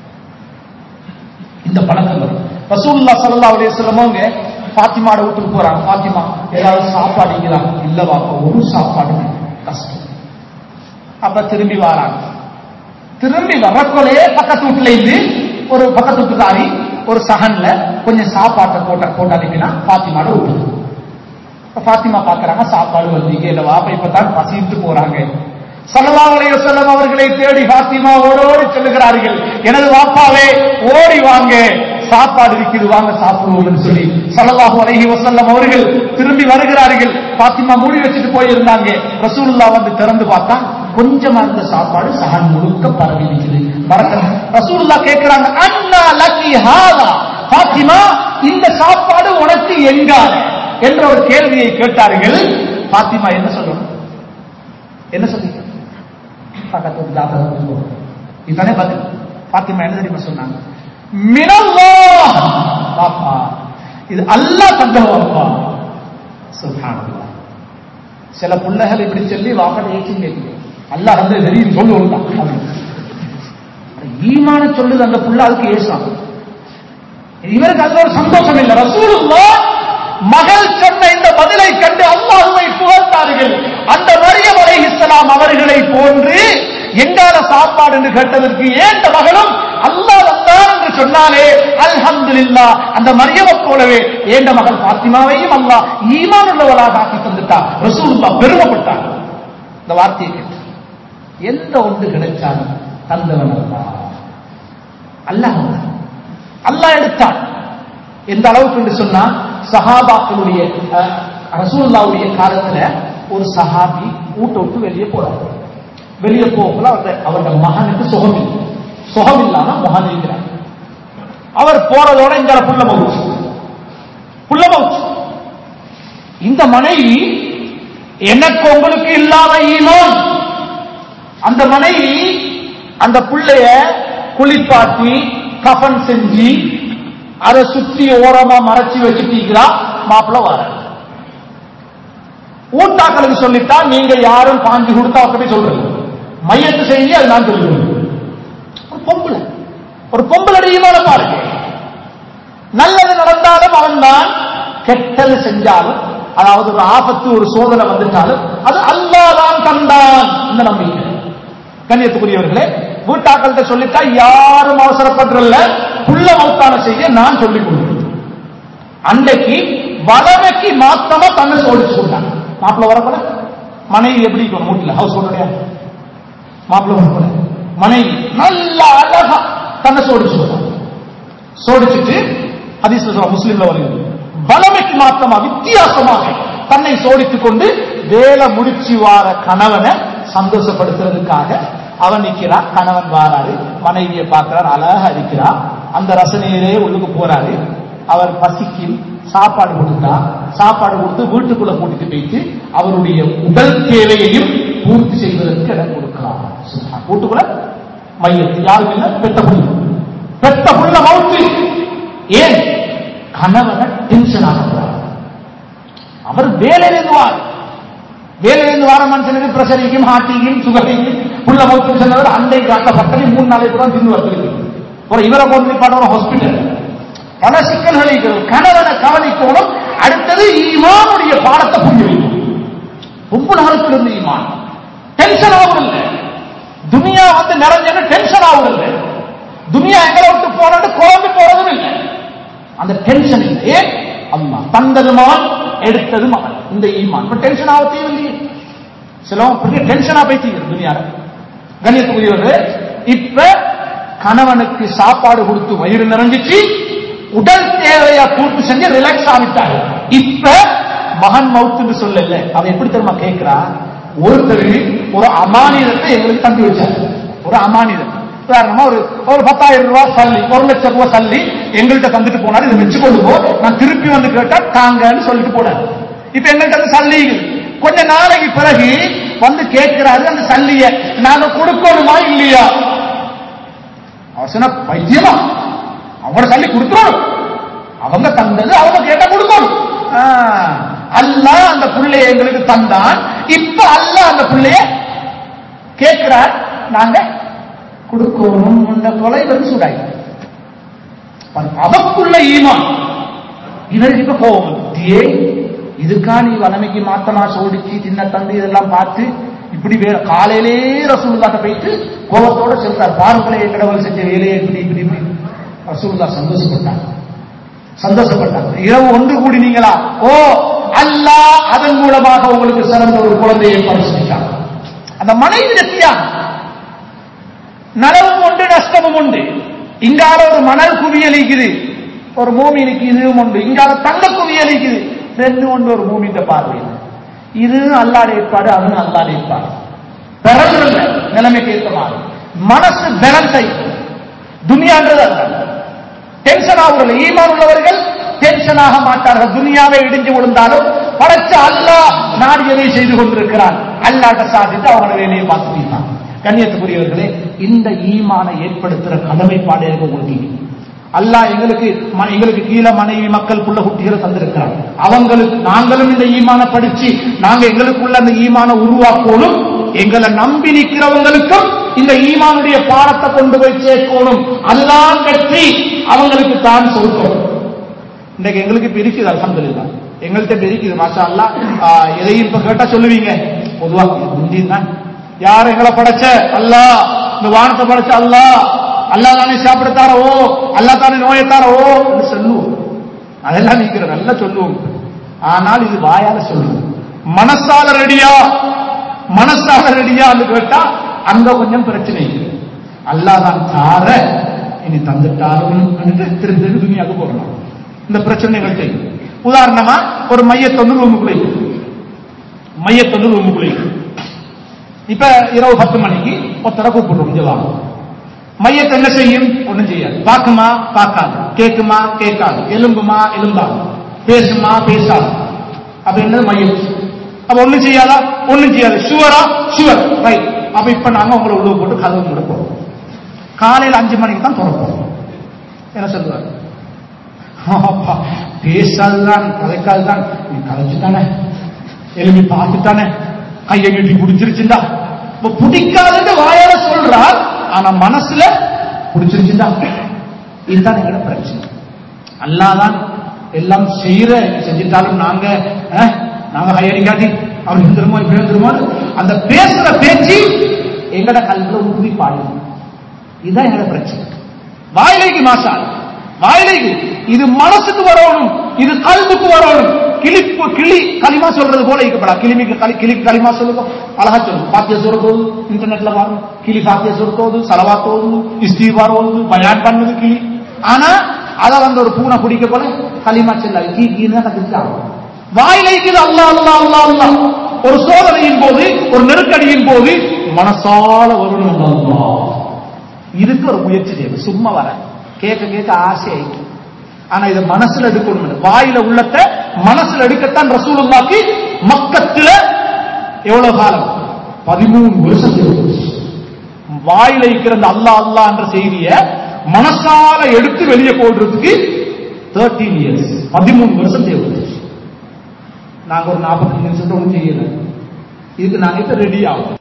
இந்த பழக்கம் வரும் ரசூல்லா ஸல்லல்லாஹு அலைஹி வஸல்லமங்க ஃபாத்திமாட வீட்டுக்கு போறாங்க ஃபாத்திமா ஏதாவது சாப்பாடு இல்லா இல்ல வாப்பா ஒரு சாப்பாடு இல்லை. அப்ப திரும்பி வராங்க திரும்பி வரக்குள்ளே பக்கத்து வீட்டுல இருந்து ஒரு பக்கத்து வீட்டுக்காரி ஒரு சகன்ல கொஞ்சம் சாப்பாட்டை போட்ட போட்டு அனுப்பினா பாத்திமாட விட்டுது இப்ப பாத்திமா பாக்குறாங்க சாப்பாடு வந்தீங்க இல்ல வாப்ப இப்பதான் பசிட்டு போறாங்க சல்லல்லாஹு அலைஹி வஸல்லம் அவர்களை தேடி பாத்திமா ஓடோடி செல்லுகிறார்கள் எனது வாப்பாவே ஓடி வாங்க சாப்பாடு இருக்குது வாங்க சாப்பிடுவோம்னு சொல்லி சல்லல்லாஹு அலைஹி வஸல்லம் அவர்கள் திரும்பி வருகிறார்கள் பாத்திமா மூடி வச்சுட்டு போயிருந்தாங்க ரசூலுல்லாஹ் வந்து திறந்து பார்த்தா கொஞ்சமா இருந்த சாப்பாடு சஹன் முழுக்க பரவி இருக்குது பரக்கத் ரசூலுல்லாஹ் கேக்குறாங்க அண்ணா லக்கி ஹாதா பாத்திமா இந்த சாப்பாடு உனக்கு எங்கால என்ற ஒரு கேள்வியை கேட்டார்கள் பாத்திமா என்ன சொல்லணும் என்ன சொல்லிங்க பக்கத்து ஜாதகம் இதுதானே பதில் பாத்திமா என்ன தெரியுமா சொன்னாங்க மினல்லாஹ் பாப்பா இது அல்லாஹ் தந்தவப்பா சுப்ஹானல்லாஹ் சில பிள்ளைகள் இப்படி சொல்லி வாப்பட ஏற்றி கேட்குது அல்லாஹ் வந்து தெரியும் சொல்லு ஒழுங்கா ஈமான சொல்லுது அந்த புள்ள அதுக்கு ஏசாம் இவருக்கு அதுல ஒரு சந்தோஷம் இல்லை ரசூலுல்லா மகள் சொன்ன இந்த பதிலை கண்டு அல்லாஹுவை புகழ்ந்தார்கள் அந்த மரியம் அலைஹிஸ்ஸலாம் அவர்களை போன்று எங்கால சாப்பாடு என்று கேட்டதற்கு ஏன் இந்த மகளும் அல்லாஹ் வந்தான் என்று சொன்னாலே அல்ஹம்துலில்லா அந்த மரியமை போலவே ஏண்ட மகள் பாத்திமாவையும் அல்லாஹ் ஈமான் உள்ளவளாக ஆக்கி தந்துட்டார் ரசூலுல்லா பெருமைப்பட்டார் இந்த வார்த்தையை கேட்டு எந்த ஒன்று கிடைச்சாலும் தந்தவன் அல்லாஹ் அல்லாஹ் அல்லாஹ் எடுத்தான் எந்த அளவுக்கு என்று சொன்னா சஹாபாக்களுடைய அஹ், ரசூலுல்லாவுடைய காலத்துல ஒரு சஹாபி ஊட்ட விட்டு வெளியே போறாரு வெளியே போகல அவருடைய அவருடைய மகனுக்கு சுகம் இல்லை சுகம் இல்லாம மகன் இருக்கிறார் அவர் போறதோட இந்த புள்ள மவுச்சு புள்ள மவுச்சு இந்த மனைவி எனக்கு உங்களுக்கு இல்லாத ஈமான் அந்த மனைவி அந்த புள்ளைய குளிப்பாட்டி கஃன் செஞ்சு அதை சுற்றி ஓரமா மறைச்சு வச்சுட்டீங்களா மாப்பிள்ள வர ஊட்டாக்களுக்கு சொல்லிட்டா நீங்க யாரும் பாஞ்சு கொடுத்தா அப்படி சொல்றது மையத்து செஞ்சு அது நான் சொல்லுவேன் ஒரு பொம்பளை ஒரு பொம்பளை ஈமான பாருங்க நல்லது நடந்தாலும் அவன் தான் கெட்டது செஞ்சாலும் அதாவது ஒரு ஆபத்து ஒரு சோதனை வந்துட்டாலும் அது அல்லாதான் தந்தான் இந்த நம்பிக்கை கண்ணியத்துக்குரியவர்களே வீட்டாக்கள்கிட்ட சொல்லிட்டா யாரும் அவசரப்படுறல்ல புள்ள மௌத்தான செய்ய நான் சொல்லிக் கொடுக்கிறேன் அன்றைக்கு வளமைக்கு மாத்தமா தன்னை சோடிச்சு கொண்டாங்க மாப்பிள்ள வரப்போல மனைவி எப்படி இருக்கணும் வீட்டுல ஹவுஸ் ஓட்டுடைய மாப்பிள்ள வரப்போல மனைவி நல்ல அழகா தன்னை சோடிச்சு கொண்டாங்க சோடிச்சுட்டு ஹதீஸ்ல சொல்ல முஸ்லிம்ல வருகிறது வளமைக்கு மாத்தமா வித்தியாசமாக தன்னை சோடித்துக் கொண்டு வேலை முடிச்சு வார கணவனை சந்தோஷப்படுத்துறதுக்காக அவன் நிக்கிறான் கணவன் வாராரு மனைவியை பார்க்கிறார் அழகா இருக்கிறார் அந்த ரசனையிலே உள்ளுக்கு போறாரு அவர் பசிக்கு சாப்பாடு கொடுத்தா சாப்பாடு கொடுத்து வீட்டுக்குள்ள கூட்டிட்டு போயிட்டு அவருடைய உடல் தேவையையும் பூர்த்தி செய்வதற்கு இடம் கொடுக்கிறார் சுப்ஹான். வீட்டுக்குள்ள மையத்து யாரும் இல்ல பெத்த புள்ள பெத்த புள்ள மவுத்து ஏன் கணவனை டென்ஷன் ஆகிறார் அவர் வேலையிலிருந்து வார் வேலையிலிருந்து வார மனுஷனுக்கு பிரஷரிக்கும் ஹார்ட்டிக்கும் சுகரிக்கும் உள்ள மௌத்துக்கு சொன்னவர் அண்டை காட்டப்பட்டது மூணு நாளைக்கு தான் தின்னு வருது ஒரு இவரை கொண்டு பாட ஹாஸ்பிட்டல் பல சிக்கல்களை இருக்கிறது. கணவனை கவனிக்கணும் அடுத்தது ஈமானுடைய பாடத்தை புரிய வைக்கணும் பொம்புலாருக்கு இருந்து ஈமான் டென்ஷன் ஆகுதில்ல துனியா வந்து நிறைஞ்சன்னு டென்ஷன் ஆகுதில்ல துனியா எங்களை விட்டு போனது குழம்பு போறதும் இல்லை அந்த டென்ஷன் இல்லை ஏன் அம்மா தந்தது மகன் எடுத்தது மகன் இந்த ஈமான் இப்ப டென்ஷன் ஆக தேவையில்லையே சிலவங்க பெரிய டென்ஷனா பேசிக்கிறது துனியால கண்ணியத்துக்குரியவர்களே இப்ப கணவனுக்கு சாப்பாடு கொடுத்து வயிறு நிறைஞ்சிச்சு உடல் தேவையா பூர்த்தி செஞ்சு ரிலாக்ஸ் ஆகிட்டாரு இப்ப மகன் மவுத்துன்னு சொல்லல அவ எப்படி தெரியுமா கேட்கிறா ஒருத்தர் ஒரு அமானிதத்தை எங்களுக்கு தந்து வச்சாரு ஒரு அமானிதம் உதாரணமா ஒரு ஒரு பத்தாயிரம் ரூபாய் சல்லி ஒரு லட்சம் ரூபாய் சல்லி எங்கள்கிட்ட தந்துட்டு போனாரு இதை வச்சுக்கொண்டு போ நான் திருப்பி வந்து கேட்டா தாங்கன்னு சொல்லிட்டு போனாரு இப்ப எங்கள்கிட்ட அந்த சல்லி கொஞ்ச நாளைக்கு பிறகு வந்து கேட்கிறாரு அந்த சல்லிய நாங்க கொடுக்கணுமா இல்லையா அவர் சொன்ன பைத்தியமா அவங்க சல்லி கொடுத்துரும் அவங்க தந்தது அவங்க கேட்டா கொடுக்கணும் ஆ, அல்லாஹ் அந்த புள்ளைய எங்களுக்கு தந்தான் இப்ப அல்லாஹ் அந்த புள்ளைய கேட்கிறார் நாங்க கொடுக்கணும் என்ற கொலை வந்து சூடாய் அவக்குள்ள ஈமான் இவருக்கு இப்ப கோபம் வந்துட்டு. ஏன் இதுக்கா நீ வளமைக்கு மாத்தமா சோடிச்சு சின்ன தந்து இதெல்லாம் பார்த்து இப்படி வே காலையிலே ரசூலுல்லாட்ட போயிட்டு கோபத்தோட சொல்றார் பாருங்களே கடவுள் செஞ்ச வேலையை இப்படி இப்படி இப்படி ரசூலுல்லா சந்தோஷப்பட்டாங்க சந்தோஷப்பட்டாங்க இரவு ஒன்று கூடினீங்களா ஓ அல்லாஹ் அதன் மூலமாக உங்களுக்கு சிறந்த ஒரு குழந்தையை பரிசீலித்தார் அந்த மனைவி தியாகம் நலவும் உண்டு நஷ்டமும் உண்டு இங்கால ஒரு மணல் குவியலிக்குது ஒரு மூமினுக்கு இதுவும் உண்டு இங்கால தங்க குவியலிக்குது ரெண்டு ஒன்று ஒரு மூமின்ற பார்வையில் இது அல்லாட ஏற்பாடு அதுவும் அல்லாட ஏற்பாடு பிறந்த நிலைமைக்கு ஏற்ற மாதிரி மனசு பெலன்ஸை துனியான்றது அல்ல டென்ஷன் ஆகுறது ஈமான் உள்ளவர்கள் டென்ஷன் ஆக மாட்டார்கள் துனியாவை இடிஞ்சு விழுந்தாலும் படைச்ச அல்லாஹ் நாடியதை செய்து கொண்டிருக்கிறான் அல்லாட்ட சாதித்து அவங்களோட வேலையை பார்த்துட்டான் கண்ணியத்துக்குரியவர்களே இந்த ஈமானை ஏற்படுத்துற கடமைப்பாடு எனக்கு உங்களுக்கு இல்லை. அல்லாஹ் எங்களுக்கு ம- எங்களுக்கு கீழே மனைவி மக்கள் புள்ள குட்டிகளை தந்திருக்கிறார் அவங்களுக்கு நாங்களும் இந்த ஈமான படிச்சு நாங்க எங்களுக்குள்ள அந்த ஈமான உருவாக்கணும் எங்களை நம்பி நிற்கிறவங்களுக்கும் இந்த ஈமானுடைய பாடத்தை கொண்டு போய் சேர்க்கணும் அதுதான் வெற்றி அவங்களுக்கு தான் சொல்றோம் இன்னைக்கு எங்களுக்கு இப்ப இருக்குது அல்ஹம்துலில்லாஹ் எங்கள்கிட்ட இப்ப இருக்குது மாஷா அல்லா எதையும் இப்ப கேட்டா சொல்லுவீங்க பொதுவா முந்தி தான் யார் எங்களை படைச்ச அல்லாஹ் இந்த வானத்தை படைச்ச அல்லாஹ் அல்லாஹ் தானே சாப்பிடத்தாரோ அல்லாஹ் தானே நோயத்தாரோ என்று சொல்லுவோம் அதெல்லாம் நீக்கிற நல்லா சொல்லுவோம் ஆனால் இது வாயால சொல்லுவோம் மனசால ரெடியா மனசால ரெடியான்னு கேட்டா அங்க கொஞ்சம் பிரச்சனை இருக்கு அல்லாஹ் தான் தார இனி தந்துட்டாரும் திரும்ப திரும்ப துணியாக போறலாம் இந்த பிரச்சனைகள் தெரியும் உதாரணமா ஒரு மையத்தொண்டு ரூமுக்குள்ளே இருக்கு. மையத்தொண்டு ரூமுக்குள்ளே இருக்கு. இப்ப இரவு பத்து மணிக்கு ஒருத்தரை கூப்பிடுறோம் இங்க வாங்க மையத்தை என்ன செய்யும் ஒண்ணும் செய்யாது பார்க்குமா பார்க்காது கேட்குமா கேட்காது எலும்புமா எலும்பாது பேசுமா பேசாது அப்ப என்னது மையம் அப்ப ஒண்ணும் செய்யாதா ஒண்ணும் செய்யாது சுவரா சுவர் ரைட் அப்ப இப்ப நாங்க உங்களை உள்ள போட்டு கதவு மூட போறோம் காலையில அஞ்சு மணிக்கு தான் திறப்போம் என்ன சொல்லுவார் அப்பா பேசாதுதான் கதைக்காதுதான் நீ கதைச்சுட்டானே எலும்பி பார்த்துட்டானே கையை கட்டி குடிச்சிருச்சுண்டா இப்ப பிடிக்காதுன்னு வாயால சொல்றார் ஆனா மனசுல பிடிச்சிருச்சுண்டா இதுதான் எங்களோட பிரச்சனை அல்லாதான் எல்லாம் செய்யற செஞ்சிட்டாலும் நாங்க அஹ், நாங்க ஹையரிங்காட்டி அவர் இருந்துருமோ இப்படி இருந்துருமோ அந்த பேசுற பேச்சு எங்கட கல்வில உறுதி பாடும் இதுதான் எங்களோட பிரச்சனை வாயிலைக்கு மாசா வாயிலைக்கு இது மனசுக்கு வரணும் இது கல்வுக்கு வரணும் கிளிப்பு கிளி களிமா சொல்றது போல இருக்கப்படா கிளிமிக்கு களி கிளி களிமா சொல்லுங்க அழகா சொல்லும் பாத்திய சொல்றது இன்டர்நெட்ல பாருங்க கிளி பாத்திய சொல்றது சலவா தோது இஸ்தீபார் ஓது பயான் பண்ணுது கிளி ஆனா அத வந்து ஒரு பூனை பிடிக்க போல களிமா செல்ல கீ கீன்னு கத்துட்டாங்க வாயிலைக்கு அல்லா அல்லா அல்லா அல்லா ஒரு சோதனையின் போது ஒரு நெருக்கடியின் போது மனசால வரணும் அல்லாஹ் இதுக்கு ஒரு முயற்சி தேவை சும்மா வர கேட்க கேட்க ஆசை ஆயிக்கும் ஆனா இதை மனசுல எடுக்கணும் வாயில உள்ளத்தை மனசுல எடுக்கத்தான் ரசூலுல்லாக்கு மக்கத்துல எவ்வளவு காலம் பதிமூணு வருஷம் தேவைப்பட்டுச்சு. வாயில இருக்கிற அந்த அல்லா அல்லா என்ற செய்திய மனசால எடுத்து வெளியே போடுறதுக்கு தேர்ட்டீன் இயர்ஸ் பதிமூணு வருஷம் தேவைப்பட்டுச்சு நாங்க ஒரு நாற்பத்தஞ்சு நிமிஷம் ஒன்றும் செய்யல இதுக்கு நாங்க இப்ப ரெடி ஆகும்